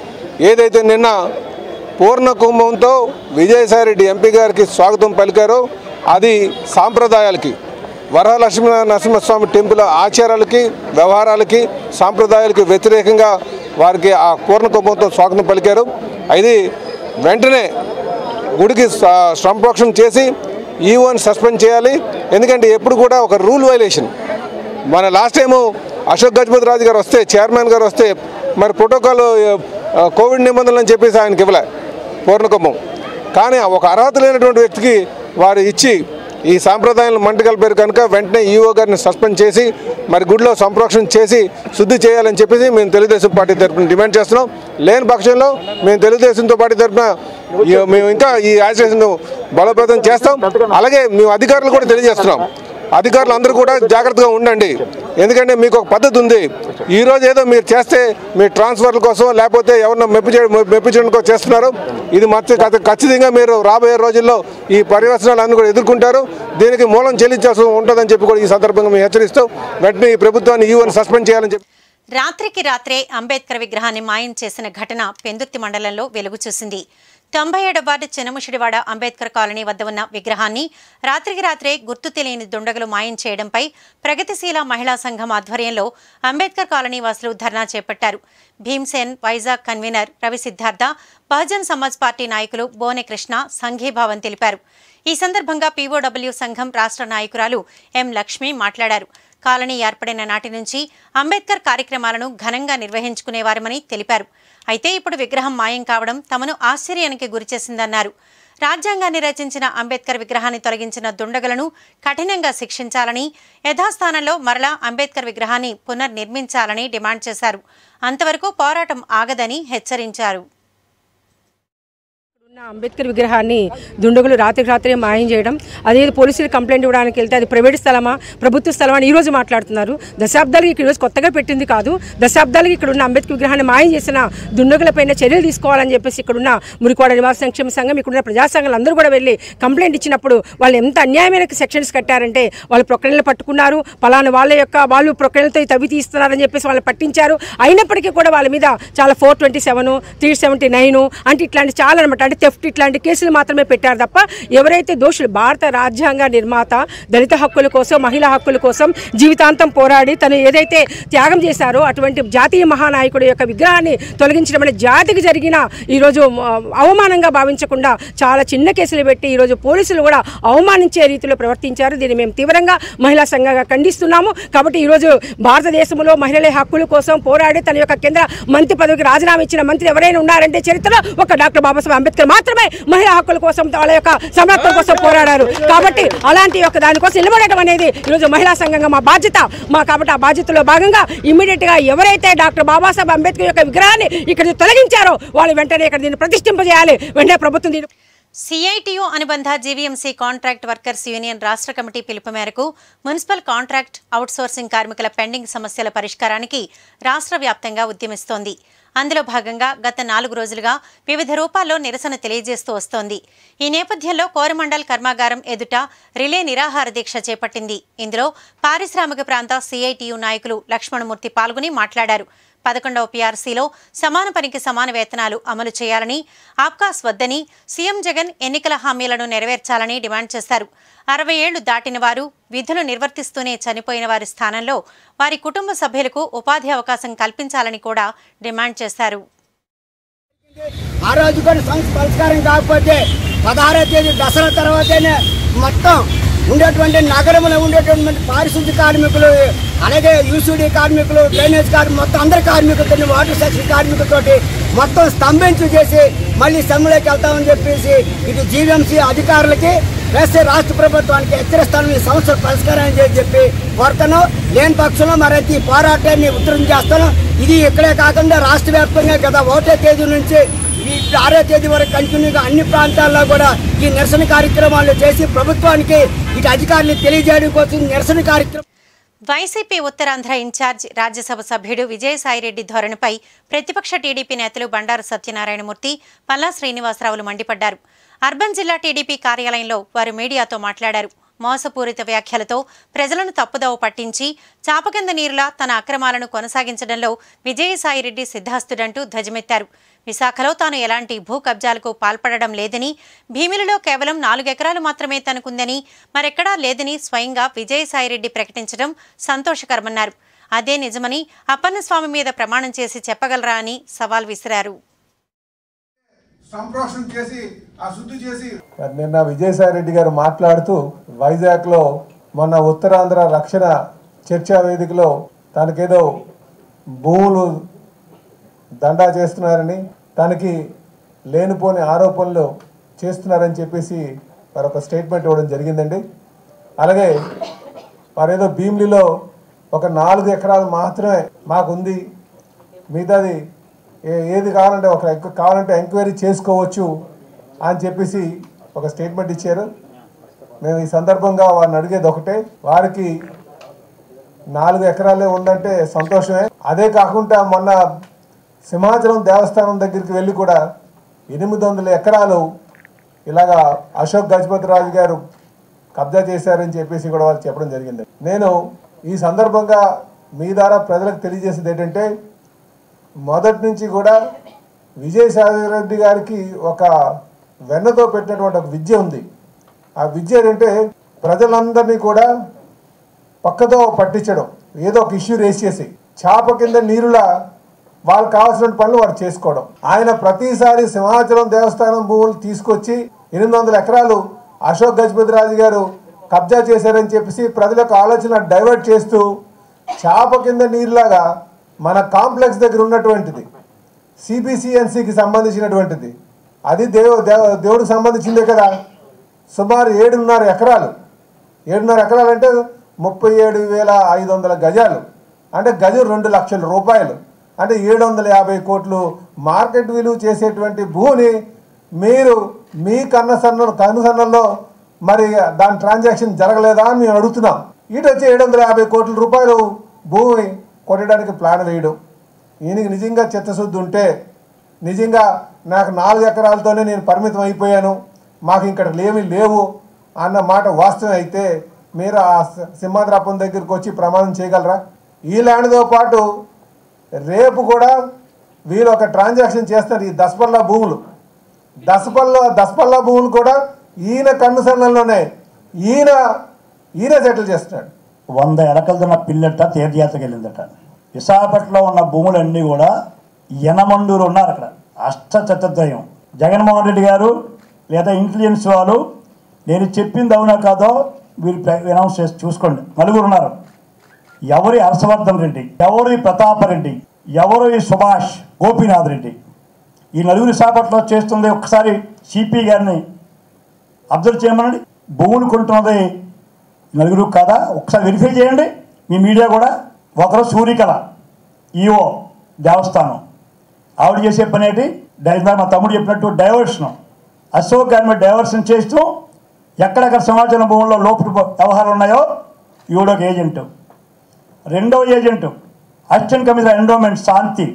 ఏదైతే నిన్న పూర్ణ కుంభంతో విజయసాయిరెడ్డి ఎంపీ గారికి స్వాగతం పలికారో అది సాంప్రదాయాలకి వరలక్ష్మీ నరసింహస్వామి టెంపుల్ ఆచారాలకి వ్యవహారాలకి సాంప్రదాయాలకి వ్యతిరేకంగా వారికి ఆ పూర్ణ కుంభంతో స్వాగతం పలికారు అది వెంటనే గుడికి స- సంప్రోక్షణ చేసి ఈవోని సస్పెండ్ చేయాలి ఎందుకంటే ఎప్పుడు కూడా ఒక రూల్ వైలేషన్ మన లాస్ట్ టైము అశోక్ గజపతి రాజు గారు వస్తే చైర్మన్ గారు వస్తే మరి ప్రోటోకాల్ ఆ, కోవిడ్ నిబంధనలు అని చెప్పేసి ఆయనకి ఇవ్వలే పూర్ణకుంభం కానీ ఒక అర్హత లేనటువంటి వ్యక్తికి వారు ఇచ్చి ఈ సాంప్రదాయాలను మంట కలిపారు కనుక వెంటనే ఈఓ గారిని సస్పెండ్ చేసి మరి గుడిలో సంప్రోక్షణ చేసి శుద్ధి చేయాలని చెప్పేసి మేము తెలుగుదేశం పార్టీ తరఫున డిమాండ్ చేస్తున్నాం లేని పక్షంలో మేము తెలుగుదేశంతో పార్టీ తరఫున ఈ- మేము ఇంకా ఈ యాజిటేషన్ బలోపేతం చేస్తాం అలాగే మేము అధికారులు కూడా తెలియజేస్తున్నాం అధికారులు అందరూ కూడా జాగ్రత్తగా ఉండండి ఎందుకంటే మీకు ఒక పద్ధతి ఉంది ఈ రోజు ఏదో మీరు చేస్తే మీ ట్రాన్స్ఫర్ల కోసం లేకపోతే ఎవరినో మెప్పు చేయడం మెప్పించడం కోసం చేస్తున్నారు ఇది మచ్చ ఖ- ఖచ్చితంగా మీరు రాబోయే రోజుల్లో ఈ పరివర్తనాలు అన్ని కూడా ఎదుర్కొంటారు దీనికి మూలం చెల్లించాల్సి ఉంటుందని చెప్పి కూడా ఈ సందర్భంగా మేము హెచ్చరిస్తూ వెంటనే ఈ ప్రభుత్వాన్ని ఈవోని సస్పెండ్ చేయాలని చెప్పి రాత్రికి రాత్రే అంబేద్కర్ విగ్రహాన్ని మాయం చేసిన ఘటన పెందుర్తి మండలంలో వెలుగు చూసింది తొంభై ఏడు వార్డు చినముషిడివాడ అంబేద్కర్ కాలనీ వద్ద ఉన్న విగ్రహాన్ని రాత్రికి రాత్రే గుర్తు తెలియని దుండగులు మాయం చేయడంపై ప్రగతిశీల మహిళా సంఘం ఆధ్వర్యంలో అంబేద్కర్ కాలనీ వాసులు ధర్నా చేపట్టారు భీమ్సేన్ వైజాగ్ కన్వీనర్ రవి సిద్ధార్థ బహుజన్ సమాజ్ పార్టీ నాయకులు బోనె కృష్ణ సంఘీభావం తెలిపారు ఈ సందర్భంగా పీఓడబ్ల్యూ సంఘం రాష్ట్ర నాయకురాలు ఎం లక్ష్మి మాట్లాడారు కాలనీ ఏర్పడిన నాటి నుంచి అంబేద్కర్ కార్యక్రమాలను ఘనంగా నిర్వహించుకునేవారమని తెలిపారు అయితే ఇప్పుడు విగ్రహం మాయం కావడం తమను ఆశ్చర్యానికి గురిచేసిందన్నారు రాజ్యాంగాన్ని రచించిన అంబేద్కర్ విగ్రహాన్ని తొలగించిన దుండగులను కఠినంగా శిక్షించాలని యథాస్థానంలో మరలా అంబేద్కర్ విగ్రహాన్ని పునర్నిర్మించాలని డిమాండ్ చేశారు అంతవరకు పోరాటం ఆగదని హెచ్చరించారు ఉన్న అంబేద్కర్ విగ్రహాన్ని దుండగులు రాత్రికి రాత్రే మాయం చేయడం అదే పోలీసులు కంప్లైంట్ ఇవ్వడానికి వెళ్తే అది ప్రైవేట్ స్థలమా ప్రభుత్వ స్థలమా అని ఈ రోజు మాట్లాడుతున్నారు దశాబ్దాలకి ఇక్కడ ఈరోజు కొత్తగా పెట్టింది కాదు దశాబ్దాలకి ఇక్కడ ఉన్న అంబేద్కర్ విగ్రహాన్ని మాయం చేసిన దుండగులపైన చర్యలు తీసుకోవాలని చెప్పేసి ఇక్కడ ఉన్న మురికోడ నివాస సంక్షేమ సంఘం ఇక్కడ ఉన్న ప్రజా సంఘాలు అందరూ కూడా వెళ్ళి కంప్లైంట్ ఇచ్చినప్పుడు వాళ్ళు ఎంత అన్యాయమైన సెక్షన్స్ కట్టారంటే వాళ్ళు ప్రొక్రనలు పట్టుకున్నారు పలానా వాళ్ళ యొక్క వాళ్ళు ప్రొక్రనలతో తవ్వి తీస్తున్నారని చెప్పేసి వాళ్ళు పట్టించారు అయినప్పటికీ కూడా వాళ్ళ మీద చాలా four twenty seven three seventy nine అంటే ఇట్లాంటి చాలా అనమాట అంటే థెఫ్ట్ ఇట్లాంటి కేసులు మాత్రమే పెట్టారు తప్ప ఎవరైతే దోషులు భారత రాజ్యాంగ నిర్మాత దళిత హక్కుల కోసం మహిళా హక్కుల కోసం జీవితాంతం పోరాడి తను ఏదైతే త్యాగం చేశారో అటువంటి జాతీయ మహానాయకుడి యొక్క విగ్రహాన్ని తొలగించడం అనే జాతికి జరిగిన ఈరోజు ఆ, అవమానంగా భావించకుండా చాలా చిన్న కేసులు పెట్టి ఈరోజు పోలీసులు కూడా అవమానించే రీతిలో ప్రవర్తించారు దీన్ని మేము తీవ్రంగా మహిళా సంఘంగా ఖండిస్తున్నాము కాబట్టి ఈరోజు భారతదేశంలో మహిళల హక్కుల కోసం పోరాడి తన యొక్క కేంద్ర మంత్రి పదవికి రాజీనామా ఇచ్చిన మంత్రి ఎవరైనా ఉన్నారంటే చరిత్రలో ఒక డాక్టర్ బాబాసాహెబ్ అంబేద్కర్ మాత్రమే మహిళా హక్కుల కోసం వాళ్ళ యొక్క సమర్థన కోసం పోరాడారు కాబట్టి అలాంటి యొక్క దానికోసం నిలబడటం అనేది ఈరోజు మహిళా సంఘంగా మా బాధ్యత మా కాబట్టి ఆ బాధ్యతలో భాగంగా ఇమ్మీడియట్ గా ఎవరైతే డాక్టర్ బాబాసాహెబ్ అంబేద్కర్ యొక్క విగ్రహాన్ని ఇక్కడ నుంచి తొలగించారో వాళ్ళు వెంటనే ఇక్కడ దీన్ని ప్రతిష్ఠింపజేయాలి వెంటనే ప్రభుత్వం దీన్ని సిఐటియు అనుబంధ జీవీఎంసీ కాంట్రాక్ట్ వర్కర్స్ యూనియన్ రాష్ట్ర కమిటీ పిలుపు మేరకు మున్సిపల్ కాంట్రాక్ట్ అవుట్సోర్సింగ్ కార్మికుల పెండింగ్ సమస్యల పరిష్కారానికి రాష్ట్ర వ్యాప్తంగా ఉద్యమిస్తోంది అందులో భాగంగా గత నాలుగు రోజులుగా వివిధ రూపాల్లో నిరసన తెలియజేస్తూ వస్తోంది ఈ నేపథ్యంలో కోరమండల్ కర్మాగారం ఎదుట రిలే నిరాహార దీక్ష చేపట్టింది ఇందులో పారిశ్రామిక ప్రాంత సిఐటియు నాయకులు లక్ష్మణమూర్తి పాల్గొని మాట్లాడారు పదకొండవ పీఆర్సీలో సమాన పనికి సమాన వేతనాలు అమలు చేయాలని ఆప్కాస్ వద్దని సీఎం జగన్ ఎన్నికల హామీలను నెరవేర్చాలని డిమాండ్ చేశారు అరవై ఏళ్లు దాటిన వారు విధులు నిర్వర్తిస్తూనే చనిపోయిన వారి స్థానంలో వారి కుటుంబ సభ్యులకు ఉపాధి అవకాశం కల్పించాలని కూడా డిమాండ్ చేశారు ఆ రోజు కూడా సమస్య పరిష్కారం కాకపోతే పదహారో తేదీ దసరా తర్వాతనే మొత్తం ఉండేటువంటి నగరంలో ఉండేటువంటి పారిశుద్ధ్య కార్మికులు అలాగే యూసీడీ కార్మికులు డ్రైనేజ్ కార్మికులు మొత్తం అందరి కార్మికులతో వాటర్ సెక్షన్ కార్మికులతోటి మొత్తం స్తంభించు చేసి మళ్ళీ సమ్మెలోకి వెళ్తామని చెప్పేసి ఇటు జీవీఎంసీ అధికారులకి ప్లస్ రాష్ట్ర ప్రభుత్వానికి హెచ్చరిస్తాను ఈ సమస్యలు పరిష్కారం అని చెప్పి కోరుతాను లేని పక్షంలో మరైతే ఈ పోరాటాన్ని ఉత్తరం చేస్తాను ఇది ఇక్కడే కాకుండా రాష్ట్ర వ్యాప్తంగా గత ఒకటో తేదీ నుంచి ఈ ఆరో తేదీ వరకు కంటిన్యూగా అన్ని ప్రాంతాల్లో కూడా ఈ నిరసన కార్యక్రమాలు చేసి ప్రభుత్వానికి ఇటు అధికారులు తెలియజేయడం కోసం నిరసన కార్యక్రమం వైసీపీ ఉత్తరాంధ్ర ఇన్ఛార్జ్ రాజ్యసభ సభ్యుడు విజయసాయిరెడ్డి ధోరణిపై ప్రతిపక్ష టీడీపీ నేతలు బండారు సత్యనారాయణమూర్తి పల్లా శ్రీనివాసరావులు మండిపడ్డారు అర్బన్ జిల్లా టీడీపీ కార్యాలయంలో వారు మీడియాతో మాట్లాడారు మోసపూరిత వ్యాఖ్యలతో ప్రజలను తప్పుదోవ పట్టించి చాపకింద నీరులా తన అక్రమాలను కొనసాగించడంలో విజయసాయిరెడ్డి సిద్ధాస్తుడంటూ ధ్వజమెత్తారు విశాఖలో తాను ఎలాంటి భూ కబ్జాలకు పాల్పడడం లేదని భీమిలిలో కేవలం నాలుగెకరాలు మాత్రమే తనకుందని మరెక్కడా లేదని స్వయంగా విజయసాయిరెడ్డి ప్రకటించడం సంతోషకరమన్నారు అదే నిజమని అప్పన్నస్వామి మీద ప్రమాణం చేసి చెప్పగలరా అని సవాల్ విసిరారు సంప్రోషణ చేసి ఆ శుద్ధి చేసి మరి నిన్న విజయసాయిరెడ్డి గారు మాట్లాడుతూ వైజాగ్లో మొన్న ఉత్తరాంధ్ర రక్షణ చర్చా వేదికలో తనకేదో భూములు దండా చేస్తున్నారని తనకి లేనిపోని ఆరోపణలు చేస్తున్నారని చెప్పేసి వారు ఒక స్టేట్మెంట్ ఇవ్వడం జరిగిందండి అలాగే వారేదో భీమిలిలో ఒక నాలుగు ఎకరాలు మాత్రమే మాకుంది మిగతాది ఏ- ఏది కావాలంటే ఒక ఎంక్వ- కావాలంటే ఎంక్వైరీ చేసుకోవచ్చు అని చెప్పేసి ఒక స్టేట్మెంట్ ఇచ్చారు మేము ఈ సందర్భంగా వారిని అడిగేది ఒకటే వారికి నాలుగు ఎకరాలే ఉందంటే సంతోషమే అదే కాకుండా మొన్న సింహాచలం దేవస్థానం దగ్గరికి వెళ్ళి కూడా ఎనిమిది వందల ఎకరాలు ఇలాగా అశోక్ గజపతి రాజు గారు కబ్జా చేశారని చెప్పేసి కూడా వాళ్ళు చెప్పడం జరిగింది నేను ఈ సందర్భంగా మీ ద్వారా ప్రజలకు తెలియజేసేది ఏంటంటే మొదటి నుంచి కూడా విజయసాయి రెడ్డి గారికి ఒక వెన్నతో పెట్టినటువంటి ఒక విద్య ఉంది ఆ విద్య ఏంటంటే ప్రజలందరినీ కూడా పక్కతో పట్టించడం ఏదో ఒక ఇష్యూ రేస్ చేసి చాప కింద నీరులా వాళ్ళకి కావాల్సిన పనులు వారు చేసుకోవడం ఆయన ప్రతిసారి సింహాచలం దేవస్థానం భూములు తీసుకొచ్చి ఎనిమిది వందల ఎకరాలు అశోక్ గజపతి రాజు గారు కబ్జా చేశారని చెప్పేసి ప్రజలకు ఆలోచన డైవర్ట్ చేస్తూ చాప కింద నీరులాగా మన కాంప్లెక్స్ దగ్గర ఉన్నటువంటిది సిబిసిఎన్సికి సంబంధించినటువంటిది అది దేవు దేవ- దేవుడికి సంబంధించిందే కదా సుమారు ఏడున్నర ఎకరాలు ఏడున్నర ఎకరాలు అంటే ముప్పై ఏడు వేల ఐదు వందల గజాలు అంటే గజం రెండు లక్షల రూపాయలు అంటే ఏడు వందల యాభై కోట్లు మార్కెట్ విలువ చేసేటువంటి భూమిని మీరు మీ కన్నసన్న కనుసన్నల్లో మరి దాని ట్రాన్సాక్షన్ జరగలేదా అని మేము అడుగుతున్నాం ఇటు వచ్చి ఏడు వందల యాభై కోట్ల రూపాయలు భూమి కొట్టడానికి ప్లాన్ వేయడం ఈయనకి నిజంగా చిత్తశుద్ధి ఉంటే నిజంగా నాకు నాలుగు ఎకరాలతోనే నేను పరిమితం అయిపోయాను మాకు ఇక్కడ లేమి లేవు అన్న మాట వాస్తవం అయితే మీరు ఆ సి- సింహాద్రాపం దగ్గరికి వచ్చి ప్రమాణం చేయగలరా ఈ ల్యాండ్తో పాటు రేపు కూడా వీళ్ళు ఒక ట్రాన్సాక్షన్ చేస్తారు ఈ దసపల్లా భూములు దసపల్లా దసపల్లా భూములు కూడా ఈయన కన్నుసన్నల్లోనే ఈయన ఈయన సెటిల్ చేస్తున్నాడు వంద ఎలకలతో పిల్లట తీర్థయాత్రకు వెళ్ళిందట విశాఖపట్నంలో ఉన్న భూములన్నీ కూడా యనమండూరు ఉన్నారు అక్కడ అష్ట చతుర్దయం జగన్మోహన్ రెడ్డి గారు లేదా ఇంటెలిజెన్స్ వాళ్ళు నేను చెప్పింది అవునా కాదో మీరు అనౌన్స్ చేసి చూసుకోండి నలుగురు ఉన్నారు ఎవరి హర్షవర్ధన్ రెడ్డి ఎవరు ఈ ప్రతాపరెడ్డి ఎవరు ఈ సుభాష్ గోపీనాథ్ రెడ్డి ఈ నలుగురు విశాఖపట్నంలో చేస్తుంది ఒకసారి సిపి గారిని అబ్జర్వ్ చేయమనండి భూములు కొంటున్నది నలుగురు కాదా ఒకసారి వెరిఫై చేయండి మీ మీడియా కూడా ఒకరు సూర్యకళ ఈఓ దేవస్థానం ఆవిడ చేసే పని ఏంటి డై- ఇందాక మా తమ్ముడు చెప్పినట్టు డైవర్షన్ అశోక్ గారి మీద డైవర్షన్ చేస్తూ ఎక్కడెక్కడ సమాచారం భూముల్లో లోపు వ్యవహారాలు ఉన్నాయో ఈవిడొక ఏజెంట్ రెండవ agent assistant commissioner endowment Shanti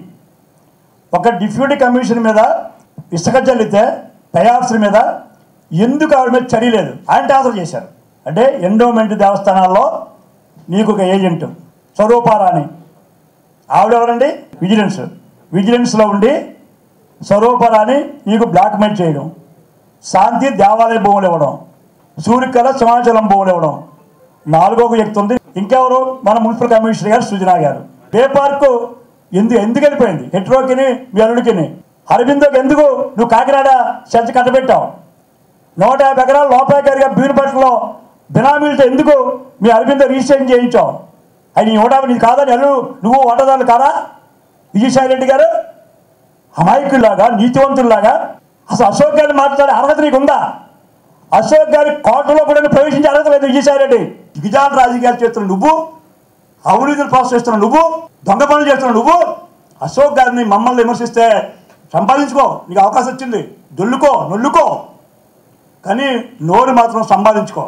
ఒక డిప్యూటీ కమిషన్ మీద ఇసుక జల్లితే తయార్సుల మీద ఎందుకు ఆవిడ మీద చర్య లేదు ఆయన ట్రాన్స్ఫర్ చేశారు అంటే ఎండోమెంట్ దేవస్థానాల్లో నీకు ఒక ఏజెంట్ స్వరూపారాణి ఆవిడ ఎవరండి విజిలెన్స్ విజిలెన్స్లో ఉండి స్వరూపరాన్ని నీకు బ్లాక్మెయిల్ చేయడం శాంతి దేవాలయ భూములు ఇవ్వడం సూర్యకళ సింహాచలం భూములు ఇవ్వడం నాలుగో వ్యక్తి ఉంది ఇంకెవరు మన మున్సిపల్ కమిషనర్ గారు సుజనా గారు బే పార్క్ ఎందుకు ఎందుకు వెళ్ళిపోయింది హెట్రోకిని మీ అల్లుడికిని అరవిందోకి ఎందుకు నువ్వు కాకినాడ సెంచ కట్టబెట్టావు నూట యాభై ఎకరాలు లోపల గారిగా బీరుపట్లలో బినామీలతో ఎందుకు మీ అరవింద రిజిస్ట్రేషన్ చేయించావు అది నూట యాభై నీది కాదని అల్లు నువ్వు ఓటదారులు కాదా విజయసాయి రెడ్డి గారు అమాయకుల్లాగా నీతివంతుల్లాగా అసలు అశోక్ గారిని మాట్లాడే అర్హత నీకు ఉందా అశోక్ గారి కోటలో కూడా నువ్వు ప్రవేశించే అర్హత లేదు విజయసాయి రెడ్డి దిగజాల రాజకీయాలు చేస్తున్న నువ్వు అవినీతిని ప్రాసెస్ చేస్తున్న నువ్వు దొంగ పనులు చేస్తున్న నువ్వు అశోక్ గారిని మమ్మల్ని విమర్శిస్తే సంపాదించుకో నీకు అవకాశం వచ్చింది దొల్లుకో నొల్లుకో కానీ నోరు మాత్రం సంపాదించుకో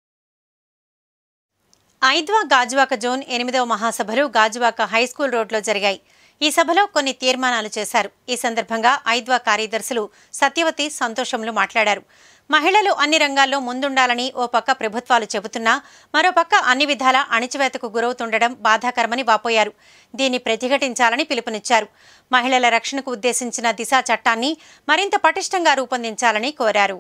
ఐద్వా గాజువాక జోన్ ఎనిమిదవ మహాసభలు గాజువాక హైస్కూల్ రోడ్లో జరిగాయి ఈ సభలో కొన్ని తీర్మానాలు చేశారు ఈ సందర్భంగా ఐద్వా కార్యదర్శులు సత్యవతి సంతోషంలో మాట్లాడారు మహిళలు అన్ని రంగాల్లో ముందుండాలని ఓ పక్క ప్రభుత్వాలు చెబుతున్నా మరోపక్క అన్ని విధాల అణిచివేతకు గురవుతుండడం బాధాకరమని వాపోయారు దీన్ని ప్రతిఘటించాలని పిలుపునిచ్చారు మహిళల రక్షణకు ఉద్దేశించిన దిశా చట్టాన్ని మరింత పటిష్టంగా రూపొందించాలని కోరారు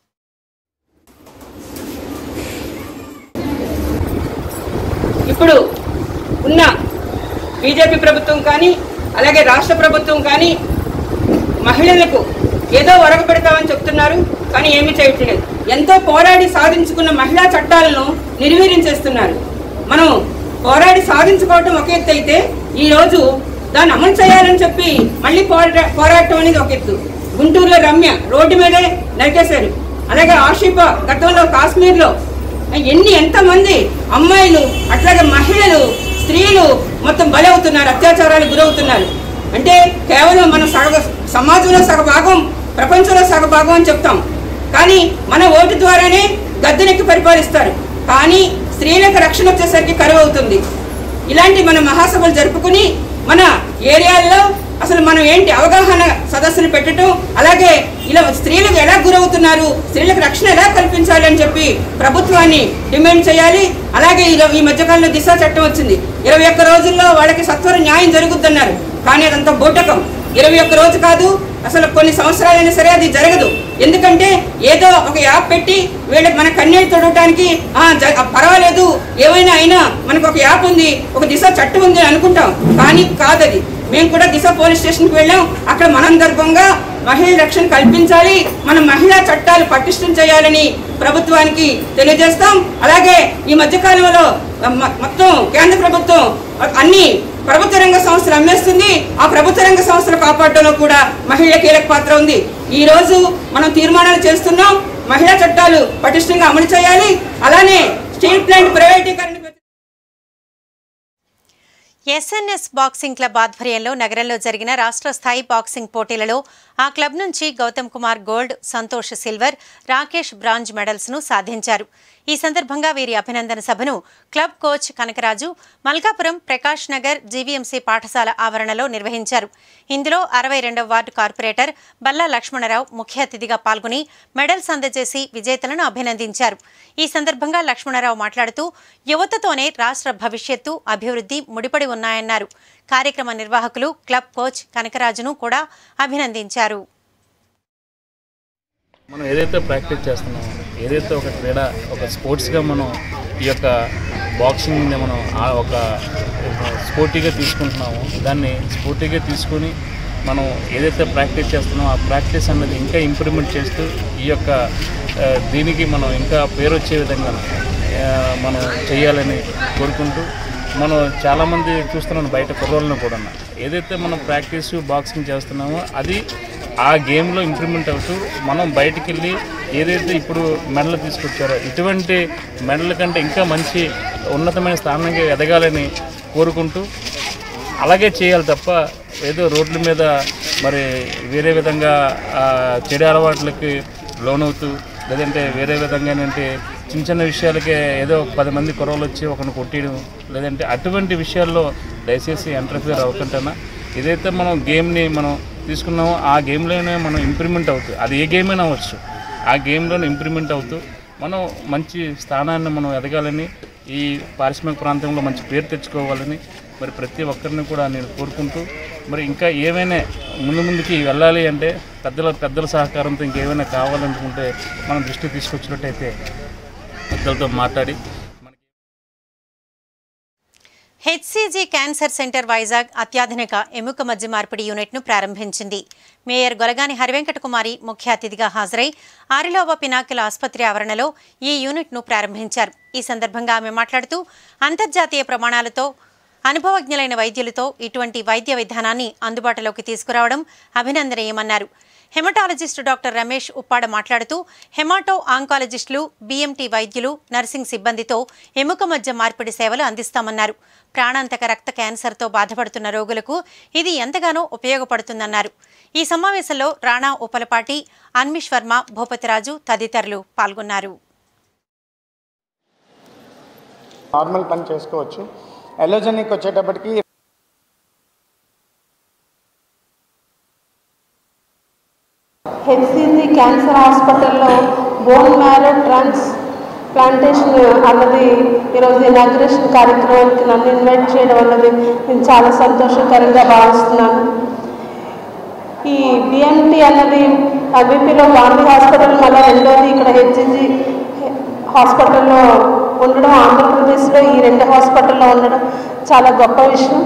ఇప్పుడు ఉన్న బీజేపీ ప్రభుత్వం కానీ అలాగే రాష్ట్ర ప్రభుత్వం కానీ మహిళలకు ఏదో ఒరగ పెడతామని చెప్తున్నారు కానీ ఏమీ చేయట్లేదు ఎంతో పోరాడి సాధించుకున్న మహిళా చట్టాలను నిర్వీర్యం చేస్తున్నారు మనం పోరాడి సాధించుకోవటం ఒక ఎత్తు అయితే ఈ రోజు దాన్ని అమలు చేయాలని చెప్పి మళ్ళీ పోరా పోరాటం అనేది ఒక ఎత్తు గుంటూరులో రమ్య రోడ్డు మీదే నరికేశారు అలాగే ఆషిఫ గతంలో కాశ్మీర్లో ఎన్ని ఎంతమంది అమ్మాయిలు అట్లాగే మహిళలు స్త్రీలు మొత్తం బలవుతున్నారు అత్యాచారాలకు గురవుతున్నారు అంటే కేవలం మన సగ సమాజంలో సగ భాగం ప్రపంచంలో సగ భాగం అని చెప్తాం కానీ మన ఓటు ద్వారానే గద్దెనెక్కి పరిపాలిస్తారు కానీ స్త్రీలకు రక్షణ వచ్చేసరికి కరువు అవుతుంది ఇలాంటి మన మహాసభలు జరుపుకుని మన ఏరియాల్లో అసలు మనం ఏంటి అవగాహన సదస్సులు పెట్టడం అలాగే ఇలా స్త్రీలకు ఎలా గురవుతున్నారు స్త్రీలకు రక్షణ ఎలా కల్పించాలి అని చెప్పి ప్రభుత్వాన్ని డిమాండ్ చేయాలి అలాగే ఈ ఈ మధ్యకాలంలో దిశ చట్టం వచ్చింది ఇరవై ఒక్క రోజుల్లో వాళ్ళకి సత్వర న్యాయం జరుగుద్దన్నారు కానీ అదంతా బోటకం ఇరవై ఒక్క రోజు కాదు అసలు కొన్ని సంవత్సరాలైనా సరే అది జరగదు ఎందుకంటే ఏదో ఒక యాప్ పెట్టి వీళ్ళకి మన కన్నీళ్ళు తొడవటానికి "ఆ, జ- ఆ, పర్వాలేదు ఏమైనా అయినా మనకు ఒక యాప్ ఉంది ఒక దిశ చట్టం ఉంది అని అనుకుంటాం కానీ కాదది మేము కూడా దిశ పోలీస్ స్టేషన్కి వెళ్ళాం అక్కడ మనందర్భంగా మహిళల రక్షణ కల్పించాలి మన మహిళా చట్టాలు పటిష్టం చేయాలని ప్రభుత్వానికి తెలియజేస్తాం అలాగే ఈ మధ్యకాలంలో మ- మొత్తం కేంద్ర ప్రభుత్వం అన్ని ప్రభుత్వ రంగ సంస్థలు అమ్మేస్తుంది ఆ ప్రభుత్వ రంగ సంస్థలు కాపాడడంలో కూడా మహిళల కీలక పాత్ర ఉంది ఈ రోజు మనం తీర్మానాలు చేస్తున్నాం మహిళా చట్టాలు పటిష్టంగా అమలు చేయాలి అలానే స్టీల్ ప్లాంట్ ప్రైవేటీకరణ ఎస్ఎన్ఎస్ బాక్సింగ్ క్లబ్ ఆధ్వర్యంలో నగరంలో జరిగిన రాష్ట్ర స్థాయి బాక్సింగ్ పోటీలలో ఆ క్లబ్ నుంచి Gautam Kumar gold Santosh silver Rakesh bronze medals ను సాధించారు ఈ సందర్భంగా వీరి అభినందన సభను club coach Kanakaraju Malkapuram Prakash Nagar GVMC పాఠశాల ఆవరణలో నిర్వహించారు ఇందులో అరవై రెండవ వార్డు కార్పొరేటర్ బల్లా లక్ష్మణరావు ముఖ్య అతిథిగా పాల్గొని మెడల్స్ అందజేసి విజేతలను అభినందించారు ఈ సందర్భంగా లక్ష్మణరావు మాట్లాడుతూ యువతతోనే రాష్ట్ర భవిష్యత్తు అభివృద్ధి ముడిపడి ఉన్నాయన్నారు కార్యక్రమ నిర్వాహకులు క్లబ్ కోచ్ కనకరాజును కూడా అభినందించారు మనం ఏదైతే ప్రాక్టీస్ చేస్తున్నామో ఏదైతే ఒక క్రీడ ఒక స్పోర్ట్స్గా మనం ఈ యొక్క బాక్సింగ్ని మనం ఆ ఒక స్పోర్టీగా తీసుకుంటున్నామో దాన్ని స్పోర్టీగా తీసుకొని మనం ఏదైతే ప్రాక్టీస్ చేస్తున్నామో ఆ ప్రాక్టీస్ అన్నది ఇంకా ఇంప్రూవ్మెంట్ చేస్తూ ఈ యొక్క ఆ, దీనికి మనం ఇంకా పేరు వచ్చే విధంగా ఆ, మనం చేయాలని కోరుకుంటూ మనం చాలామంది చూస్తున్నాం బయట కుర్రోళ్ళను కూడా ఏదైతే మనం ప్రాక్టీస్ బాక్సింగ్ చేస్తున్నామో అది ఆ గేమ్లో ఇంప్రూవ్మెంట్ అవుతూ మనం బయటికి వెళ్ళి ఏదైతే ఇప్పుడు మెడల్ తీసుకొచ్చారో ఇటువంటి మెడల్ కంటే ఇంకా మంచి ఉన్నతమైన స్థానంగా ఎదగాలని కోరుకుంటూ అలాగే చేయాలి తప్ప ఏదో రోడ్ల మీద మరి వేరే విధంగా ఆ, చెడు అలవాట్లకి లోనవుతూ లేదంటే వేరే విధంగా ఏంటంటే చిన్న చిన్న విషయాలకే ఏదో పది మంది కుర్రలు వచ్చి ఒకరిని కొట్టేయడం లేదంటే అటువంటి విషయాల్లో దయచేసి ఎంటర్ఫియర్ అవ్వకుండా ఏదైతే మనం గేమ్ని మనం తీసుకున్నామో ఆ గేమ్లోనే మనం ఇంప్రూవ్మెంట్ అవుతుంది అది ఏ గేమ్ అయినా అవ్వచ్చు ఆ గేమ్లోనే ఇంప్రూవ్మెంట్ అవుతూ మనం మంచి స్థానాన్ని మనం ఎదగాలని ఈ పారిశ్రామిక ప్రాంతంలో మంచి పేరు తెచ్చుకోవాలని మరి ప్రతి ఒక్కరిని కూడా నేను కోరుకుంటూ మరి ఇంకా ఏమైనా ముందు ముందుకి వెళ్ళాలి అంటే పెద్దల పెద్దల సహకారంతో ఇంకేమైనా కావాలనుకుంటే మనం దృష్టి తీసుకొచ్చినట్టయితే పెద్దలతో మాట్లాడి హెచ్సిజీ క్యాన్సర్ సెంటర్ వైజాగ్ అత్యాధునిక ఎముక మధ్య మార్పిడి యూనిట్ను ప్రారంభించింది మేయర్ గొలగాని హరివెంకట కుమారి ముఖ్య అతిథిగా హాజరై ఆరిలోవ పినాకిల ఆసుపత్రి ఆవరణలో ఈ యూనిట్ను ప్రారంభించారు ఈ సందర్భంగా ఆమె మాట్లాడుతూ అంతర్జాతీయ ప్రమాణాలతో అనుభవజ్ఞులైన వైద్యులతో ఇటువంటి వైద్య విధానాన్ని అందుబాటులోకి తీసుకురావడం అభినందనీయమన్నారు హెమటాలజిస్ట్ డాక్టర్ రమేష్ ఉప్పాడ మాట్లాడుతూ హెమాటో ఆంకాలజిస్టులు బీఎంటీ వైద్యులు నర్సింగ్ సిబ్బందితో ఎముక మధ్య మార్పిడి సేవలు అందిస్తామన్నారు ప్రాణాంతక రక్త క్యాన్సర్తో బాధపడుతున్న రోగులకు ఇది ఎంతగానో ఉపయోగపడుతుందన్నారు ఈ సమావేశంలో రాణా ఉపలపాటి అన్మిష్ వర్మ భూపతిరాజు తదితరులు పాల్గొన్నారు నార్మల్ పని చేసుకోవచ్చు ఎలోజెనిక్ వచ్చేటప్పటికి హెచ్సిజి క్యాన్సర్ హాస్పిటల్లో బోన్ మ్యారో ట్రాన్స్ ప్లాంటేషన్ అన్నది ఈరోజు ఇనాగ్రేషన్ కార్యక్రమానికి నన్ను ఇన్వైట్ చేయడం అన్నది నేను చాలా సంతోషకరంగా భావిస్తున్నాను ఈ బిఎంటీ అన్నది అబిపిలో గాంధీ హాస్పిటల్ మళ్ళీ రెండోది ఇక్కడ హెచ్సిజి హాస్పిటల్లో ఉండడం ఆంధ్రప్రదేశ్లో ఈ రెండు హాస్పిటల్లో ఉండడం చాలా గొప్ప విషయం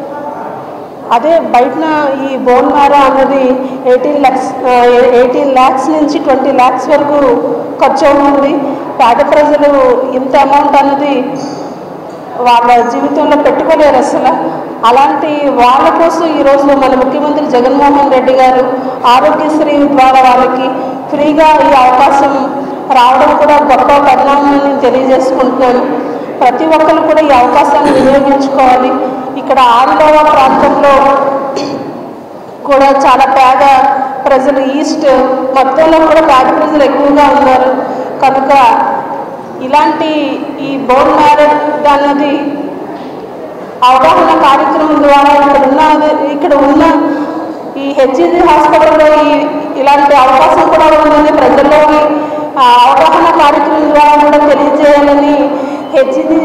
అదే బయటన ఈ బోన్ మ్యారో అన్నది ఎయిటీన్ ల్యాక్స్ ఎయిటీన్ ల్యాక్స్ నుంచి ట్వంటీ ల్యాక్స్ వరకు ఖర్చు అవుతుంది పేద ప్రజలు ఇంత అమౌంట్ అన్నది వాళ్ళ జీవితంలో పెట్టుకోలేరు అసలు అలాంటి వాళ్ళ కోసం ఈరోజు మన ముఖ్యమంత్రి జగన్మోహన్ రెడ్డి గారు ఆరోగ్యశ్రీ ద్వారా వాళ్ళకి ఫ్రీగా ఈ అవకాశం రావడం కూడా గొప్ప పరిణామం అని నేను తెలియజేసుకుంటున్నాను ప్రతి ఒక్కరు కూడా ఈ అవకాశాన్ని వినియోగించుకోవాలి ఇక్కడ ఆంధ్రవ ప్రాంతంలో కూడా చాలా పేద ప్రజలు ఈస్ట్ మొత్తంలో కూడా పేద ప్రజలు ఎక్కువగా ఉన్నారు కనుక ఇలాంటి ఈ బోన్ మ్యారేజ్ అన్నది అవగాహన కార్యక్రమం ద్వారా ఇక్కడ ఉన్న ఇక్కడ ఉన్న ఈ హెచ్ఈజీ హాస్పిటల్లో ఈ ఇలాంటి అవకాశం కూడా ఉందని ప్రజల్లోకి ఆ అవగాహన కార్యక్రమం ద్వారా కూడా తెలియజేయాలని హెచ్ఈజీ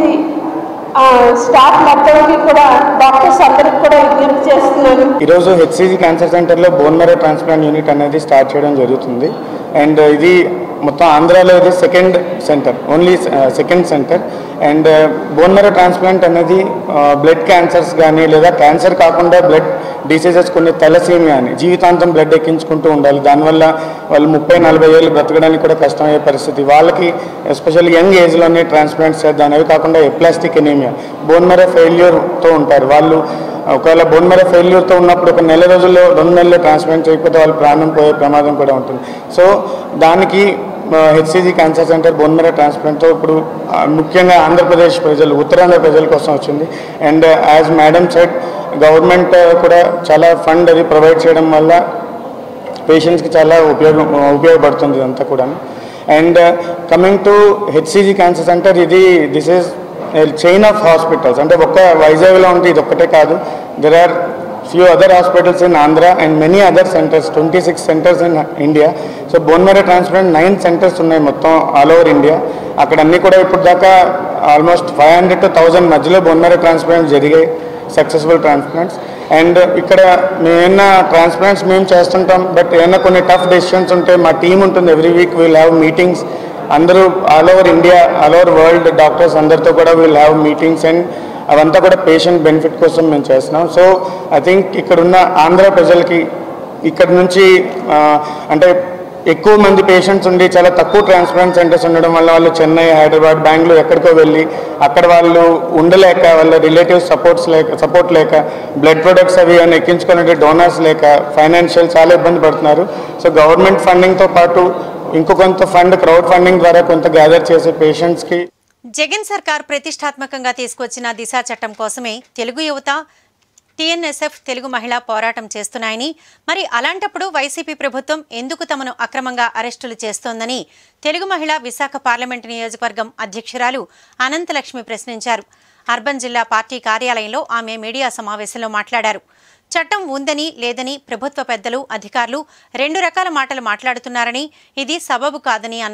స్టాఫ్ మొత్తానికి కూడా డాక్టర్స్ అందరికి కూడా విజ్ఞప్తి చేస్తున్నాను ఈరోజు హెచ్సిజి క్యాన్సర్ సెంటర్లో బోన్ మెరో ట్రాన్స్ప్లాంట్ యూనిట్ అనేది స్టార్ట్ చేయడం జరుగుతుంది అండ్ ఇది మొత్తం ఆంధ్రాలో ఇది second centre only second centre and bone marrow transplant అనేది బ్లడ్ క్యాన్సర్స్ కానీ లేదా క్యాన్సర్ కాకుండా బ్లడ్ డిసీజెస్ కొన్ని తెలసీమియా అని జీవితాంతం బ్లడ్ ఎక్కించుకుంటూ ఉండాలి దానివల్ల వాళ్ళు ముప్పై నలభై ఏళ్ళు బ్రతకడానికి కూడా కష్టమయ్యే పరిస్థితి వాళ్ళకి ఎస్పెషల్లీ యంగ్ ఏజ్లోనే ట్రాన్స్ప్లాంట్స్ చేద్దాం అవి కాకుండా ఎప్లాస్టిక్ ఎనీమియా బోన్ మెరో ఫెయిల్యూర్తో ఉంటారు వాళ్ళు ఒకవేళ బోన్ మెరో ఫెయిల్యూర్తో ఉన్నప్పుడు ఒక నెల రోజుల్లో రెండు నెలల్లో ట్రాన్స్ప్లాంట్ చేయకపోతే వాళ్ళు ప్రాణం పోయే ప్రమాదం కూడా ఉంటుంది సో దానికి HCG cancer centre bone marrow ట్రాన్స్ప్లాంట్తో ఇప్పుడు ఆ, ముఖ్యంగా ఆంధ్రప్రదేశ్ ప్రజలు ఉత్తరాంధ్ర ప్రజల కోసం వచ్చింది and as madam said government కూడా చాలా ఫండ్ అది ప్రొవైడ్ చేయడం వల్ల పేషెంట్స్కి చాలా ఉపయోగం ఉపయోగపడుతుంది ఇదంతా కూడా and coming to HCG cancer centre ఇది this is chain of hospitals అంటే ఒక్క వైజాగ్లో ఉంటే ఇది ఒక్కటే కాదు there are few other hospitals in Andhra and many other centres twenty six centres in India so bone marrow transplant nine centres ఉన్నాయి మొత్తం ఆల్ ఓవర్ ఇండియా అక్కడ అన్నీ కూడా ఇప్పుడు దాకా almost five hundred to thousand మధ్యలో బోన్ మెరో ట్రాన్స్ప్లాంట్ జరిగాయి successful transplants and ఇక్కడ మేమైనా ట్రాన్స్ప్లాంట్స్ మేము చేస్తుంటాం బట్ ఏమైనా కొన్ని టఫ్ డెసిషన్స్ ఉంటే మా టీం ఉంటుంది every week we'll have meetings అందరూ all over India all over world doctors అందరితో కూడా వీల్ హ్యావ్ మీటింగ్స్ అండ్ అవంతా కూడా పేషెంట్ బెనిఫిట్ కోసం మేము చేస్తున్నాం సో ఐ థింక్ ఇక్కడున్న ఆంధ్ర ప్రజలకి ఇక్కడ నుంచి ఆ, అంటే ఎక్కువ మంది పేషెంట్స్ ఉండి చాలా తక్కువ ట్రాన్స్ప్లాంట్ సెంటర్స్ ఉండడం వల్ల వాళ్ళు చెన్నై హైదరాబాద్ బెంగళూరు ఎక్కడికో వెళ్ళి అక్కడ వాళ్ళు ఉండలేక వాళ్ళ రిలేటివ్ సపోర్ట్స్ లేక సపోర్ట్ లేక బ్లడ్ ప్రొడక్ట్స్ అవి అని ఎక్కించుకునే డోనర్స్ లేక ఫైనాన్షియల్ చాలా ఇబ్బంది పడుతున్నారు సో గవర్నమెంట్ ఫండింగ్తో పాటు ఇంకో కొంత ఫండ్ క్రౌడ్ ఫండింగ్ ద్వారా కొంత గ్యాదర్ చేసే పేషెంట్స్కి జగన్ సర్కార్ ప్రతిష్టాత్మకంగా తీసుకొచ్చిన దిశ చట్టం కోసమే తెలుగు యువత టీఎన్ఎస్ఎఫ్ తెలుగు మహిళ పోరాటం చేస్తున్నాయని మరి అలాంటప్పుడు వైసీపీ ప్రభుత్వం ఎందుకు తమను అక్రమంగా అరెస్టులు చేస్తోందని తెలుగు మహిళ విశాఖ పార్లమెంటు నియోజకవర్గం అధ్యక్షురాలు అనంతలక్ష్మి ప్రశ్నించారు అర్బన్ జిల్లా పార్టీ కార్యాలయంలో ఆమె మీడియా సమావేశంలో మాట్లాడారు చట్టం ఉందని లేదని ప్రభుత్వ పెద్దలు అధికారులు రెండు రకాల మాటలు మాట్లాడుతున్నారని ఇది సబబు కాదని అన్నారు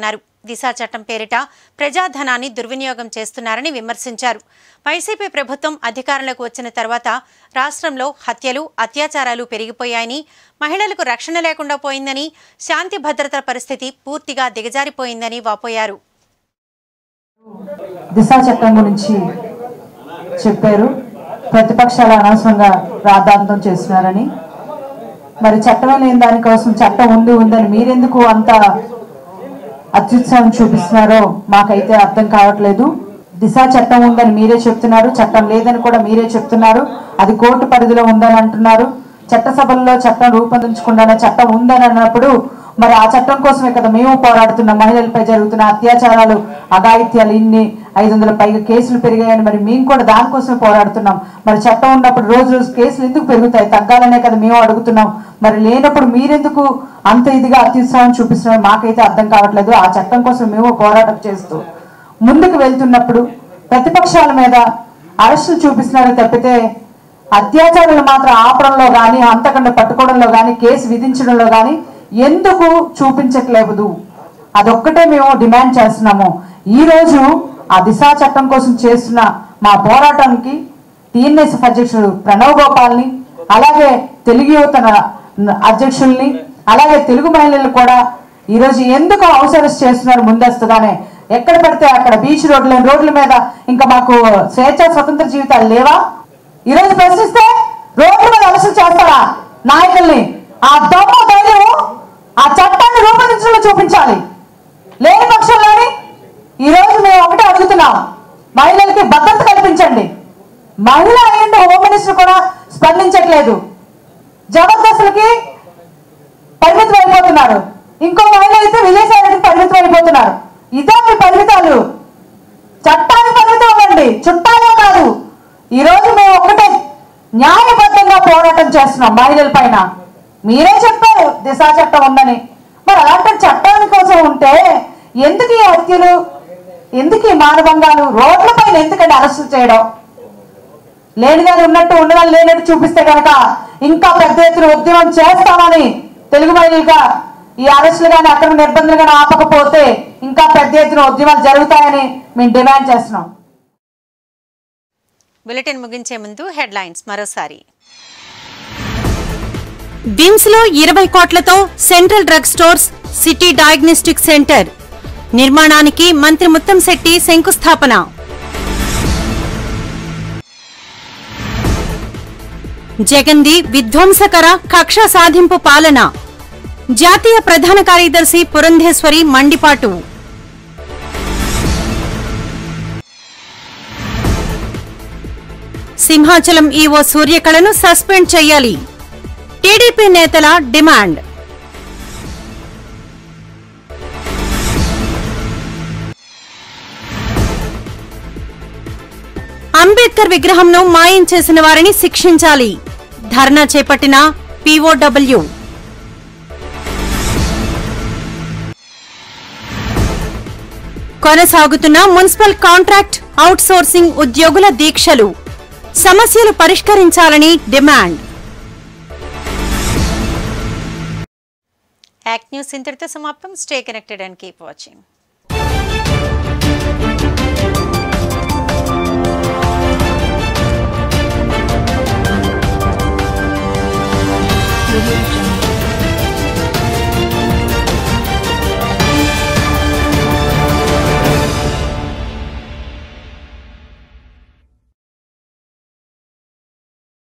దిశా చట్టం పేరిట ప్రజాధనాన్ని దుర్వినియోగం చేస్తున్నారని విమర్శించారు వైసీపీ ప్రభుత్వం అధికారంలోకి వచ్చిన తర్వాత రాష్ట్రంలో హత్యలు అత్యాచారాలు పెరిగిపోయాయని మహిళలకు రక్షణ లేకుండా పోయిందని శాంతి భద్రతల పరిస్థితి పూర్తిగా దిగజారిపోయిందని వాపోయారు దిశా చట్టం గురించి చెప్పారు ప్రతిపక్షాలు అనవసరంగా రాద్ధాంతం చేస్తున్నారని మరి చట్టమే లేని దానికోసం చట్టం ఉంది ఉందని మీరెందుకు అంత అత్యుత్సాహం చూపిస్తున్నారో మాకైతే అర్థం కావట్లేదు దిశా చట్టం ఉందని మీరే చెప్తున్నారు చట్టం లేదని కూడా మీరే చెప్తున్నారు అది కోర్టు పరిధిలో ఉందని అంటున్నారు చట్టసభల్లో చట్టం రూపొందించకుండా చట్టం ఉందని అన్నప్పుడు మరి ఆ చట్టం కోసమే కదా మేము పోరాడుతున్నాం మహిళలపై జరుగుతున్న అత్యాచారాలు అఘాయిత్యాలు ఇన్ని ఐదు వందల పైగా కేసులు పెరిగాయని మరి మేము కూడా దానికోసమే పోరాడుతున్నాం మరి చట్టం ఉన్నప్పుడు రోజు రోజు కేసులు ఎందుకు పెరుగుతాయి తగ్గాలనే కదా మేము అడుగుతున్నాం మరి లేనప్పుడు మీరెందుకు అంత ఇదిగా అత్యుత్సాహం చూపిస్తున్నారు మాకైతే అర్థం కావట్లేదు ఆ చట్టం కోసం మేము పోరాటం చేస్తూ ముందుకు వెళ్తున్నప్పుడు ప్రతిపక్షాల మీద అరెస్టులు చూపిస్తున్నారు తప్పితే అత్యాచారాలు మాత్రం ఆపడంలో కానీ అంతకుండా పట్టుకోవడంలో కానీ కేసు విధించడంలో కానీ ఎందుకు చూపించట్లేదు అదొక్కటే మేము డిమాండ్ చేస్తున్నాము ఈ రోజు ఆ దిశా చట్టం కోసం చేస్తున్న మా పోరాటానికి టీఎన్ఎస్ఎఫ్ అధ్యక్షుడు ప్రణవ్ గోపాల్ని అలాగే తెలుగు యువత అధ్యక్షుల్ని అలాగే తెలుగు మహిళలు కూడా ఈ రోజు ఎందుకు అవసరస్ చేస్తున్నారు ముందస్తుగానే ఎక్కడ పడితే అక్కడ బీచ్ రోడ్ల రోడ్ల మీద ఇంకా మాకు స్వేచ్ఛ స్వతంత్ర జీవితాలు లేవా ఈ రోజు ప్రశ్నిస్తే రోడ్ల మీద అరెస్ట్ చేస్తారా నాయకుల్ని ఆ దమ్ము ధైర్యం ఆ చట్టాన్ని రూపొందించడంలో చూపించాలి లేని పక్షంలోని ఈ రోజు మేము ఒకటే అడుగుతున్నాం మహిళలకి భద్రత కల్పించండి మహిళ అయ్యండి హోమ్ మినిస్టర్ కూడా స్పందించట్లేదు జబర్దస్తులకి పరిమితం అయిపోతున్నారు ఇంకో మహిళ అయితే విజయసాయికి పరిమితం అయిపోతున్నారు ఇదే మీ పరిమితాలు చట్టాన్ని పరిమితం అవ్వండి చుట్టాలే కాదు ఈ రోజు మేము ఒక్కటే న్యాయబద్ధంగా పోరాటం చేస్తున్నాం మహిళల పైన మీరే చెప్పారు దిశా చట్టం ఉందని మరి అలాంటి చట్టాల కోసం ఉంటే ఎందుకు ఈ హత్యలు ఎందుకు ఈ మానభంగాలు రోడ్ల పైన ఎందుకంటే అరెస్టు చేయడం లేనిదని ఉన్నట్టు ఉండదని లేనట్టు చూపిస్తే కనుక ఇంకా పెద్ద ఎత్తున ఉద్యమం చేస్తామని తెలుగు మహిళలుగా ఈ అరెస్టులు కానీ అక్రమ నిర్బంధాలు కానీ ఆపకపోతే ఇంకా పెద్ద ఎత్తున ఉద్యమాలు జరుగుతాయని మేము డిమాండ్ చేస్తున్నాం బులెటిన్ ముగించే ముందు హెడ్లైన్స్ మరోసారి బిమ్స్ లో ఇరవై కోట్లతో central drug stores CT diagnostic centre నిర్మాణానికి మంత్రి ముత్తంశెట్టి శంకుస్థాపన జగంది విధ్వంసకర కక్ష సాధింపు పాలన జాతీయ ప్రధాన కార్యదర్శి పురంధేశ్వరి మండిపాటు సింహాచలం ఈవో సూర్యకళను సస్పెండ్ చేయాలి టీడీపీ నేతల డిమాండ్ అంబేద్కర్ విగ్రహంను మాయం చేసిన వారిని శిక్షించాలి ధర్నా చేపట్టిన పీఓడబ్ల్యూ కొనసాగుతున్న మున్సిపల్ కాంట్రాక్ట్ అవుట్సోర్సింగ్ ఉద్యోగుల దీక్షలు సమస్యలు పరిష్కరించాలని డిమాండ్ యాక్ట్ న్యూస్ ఇంతటితో సమాప్తం stay connected and keep watching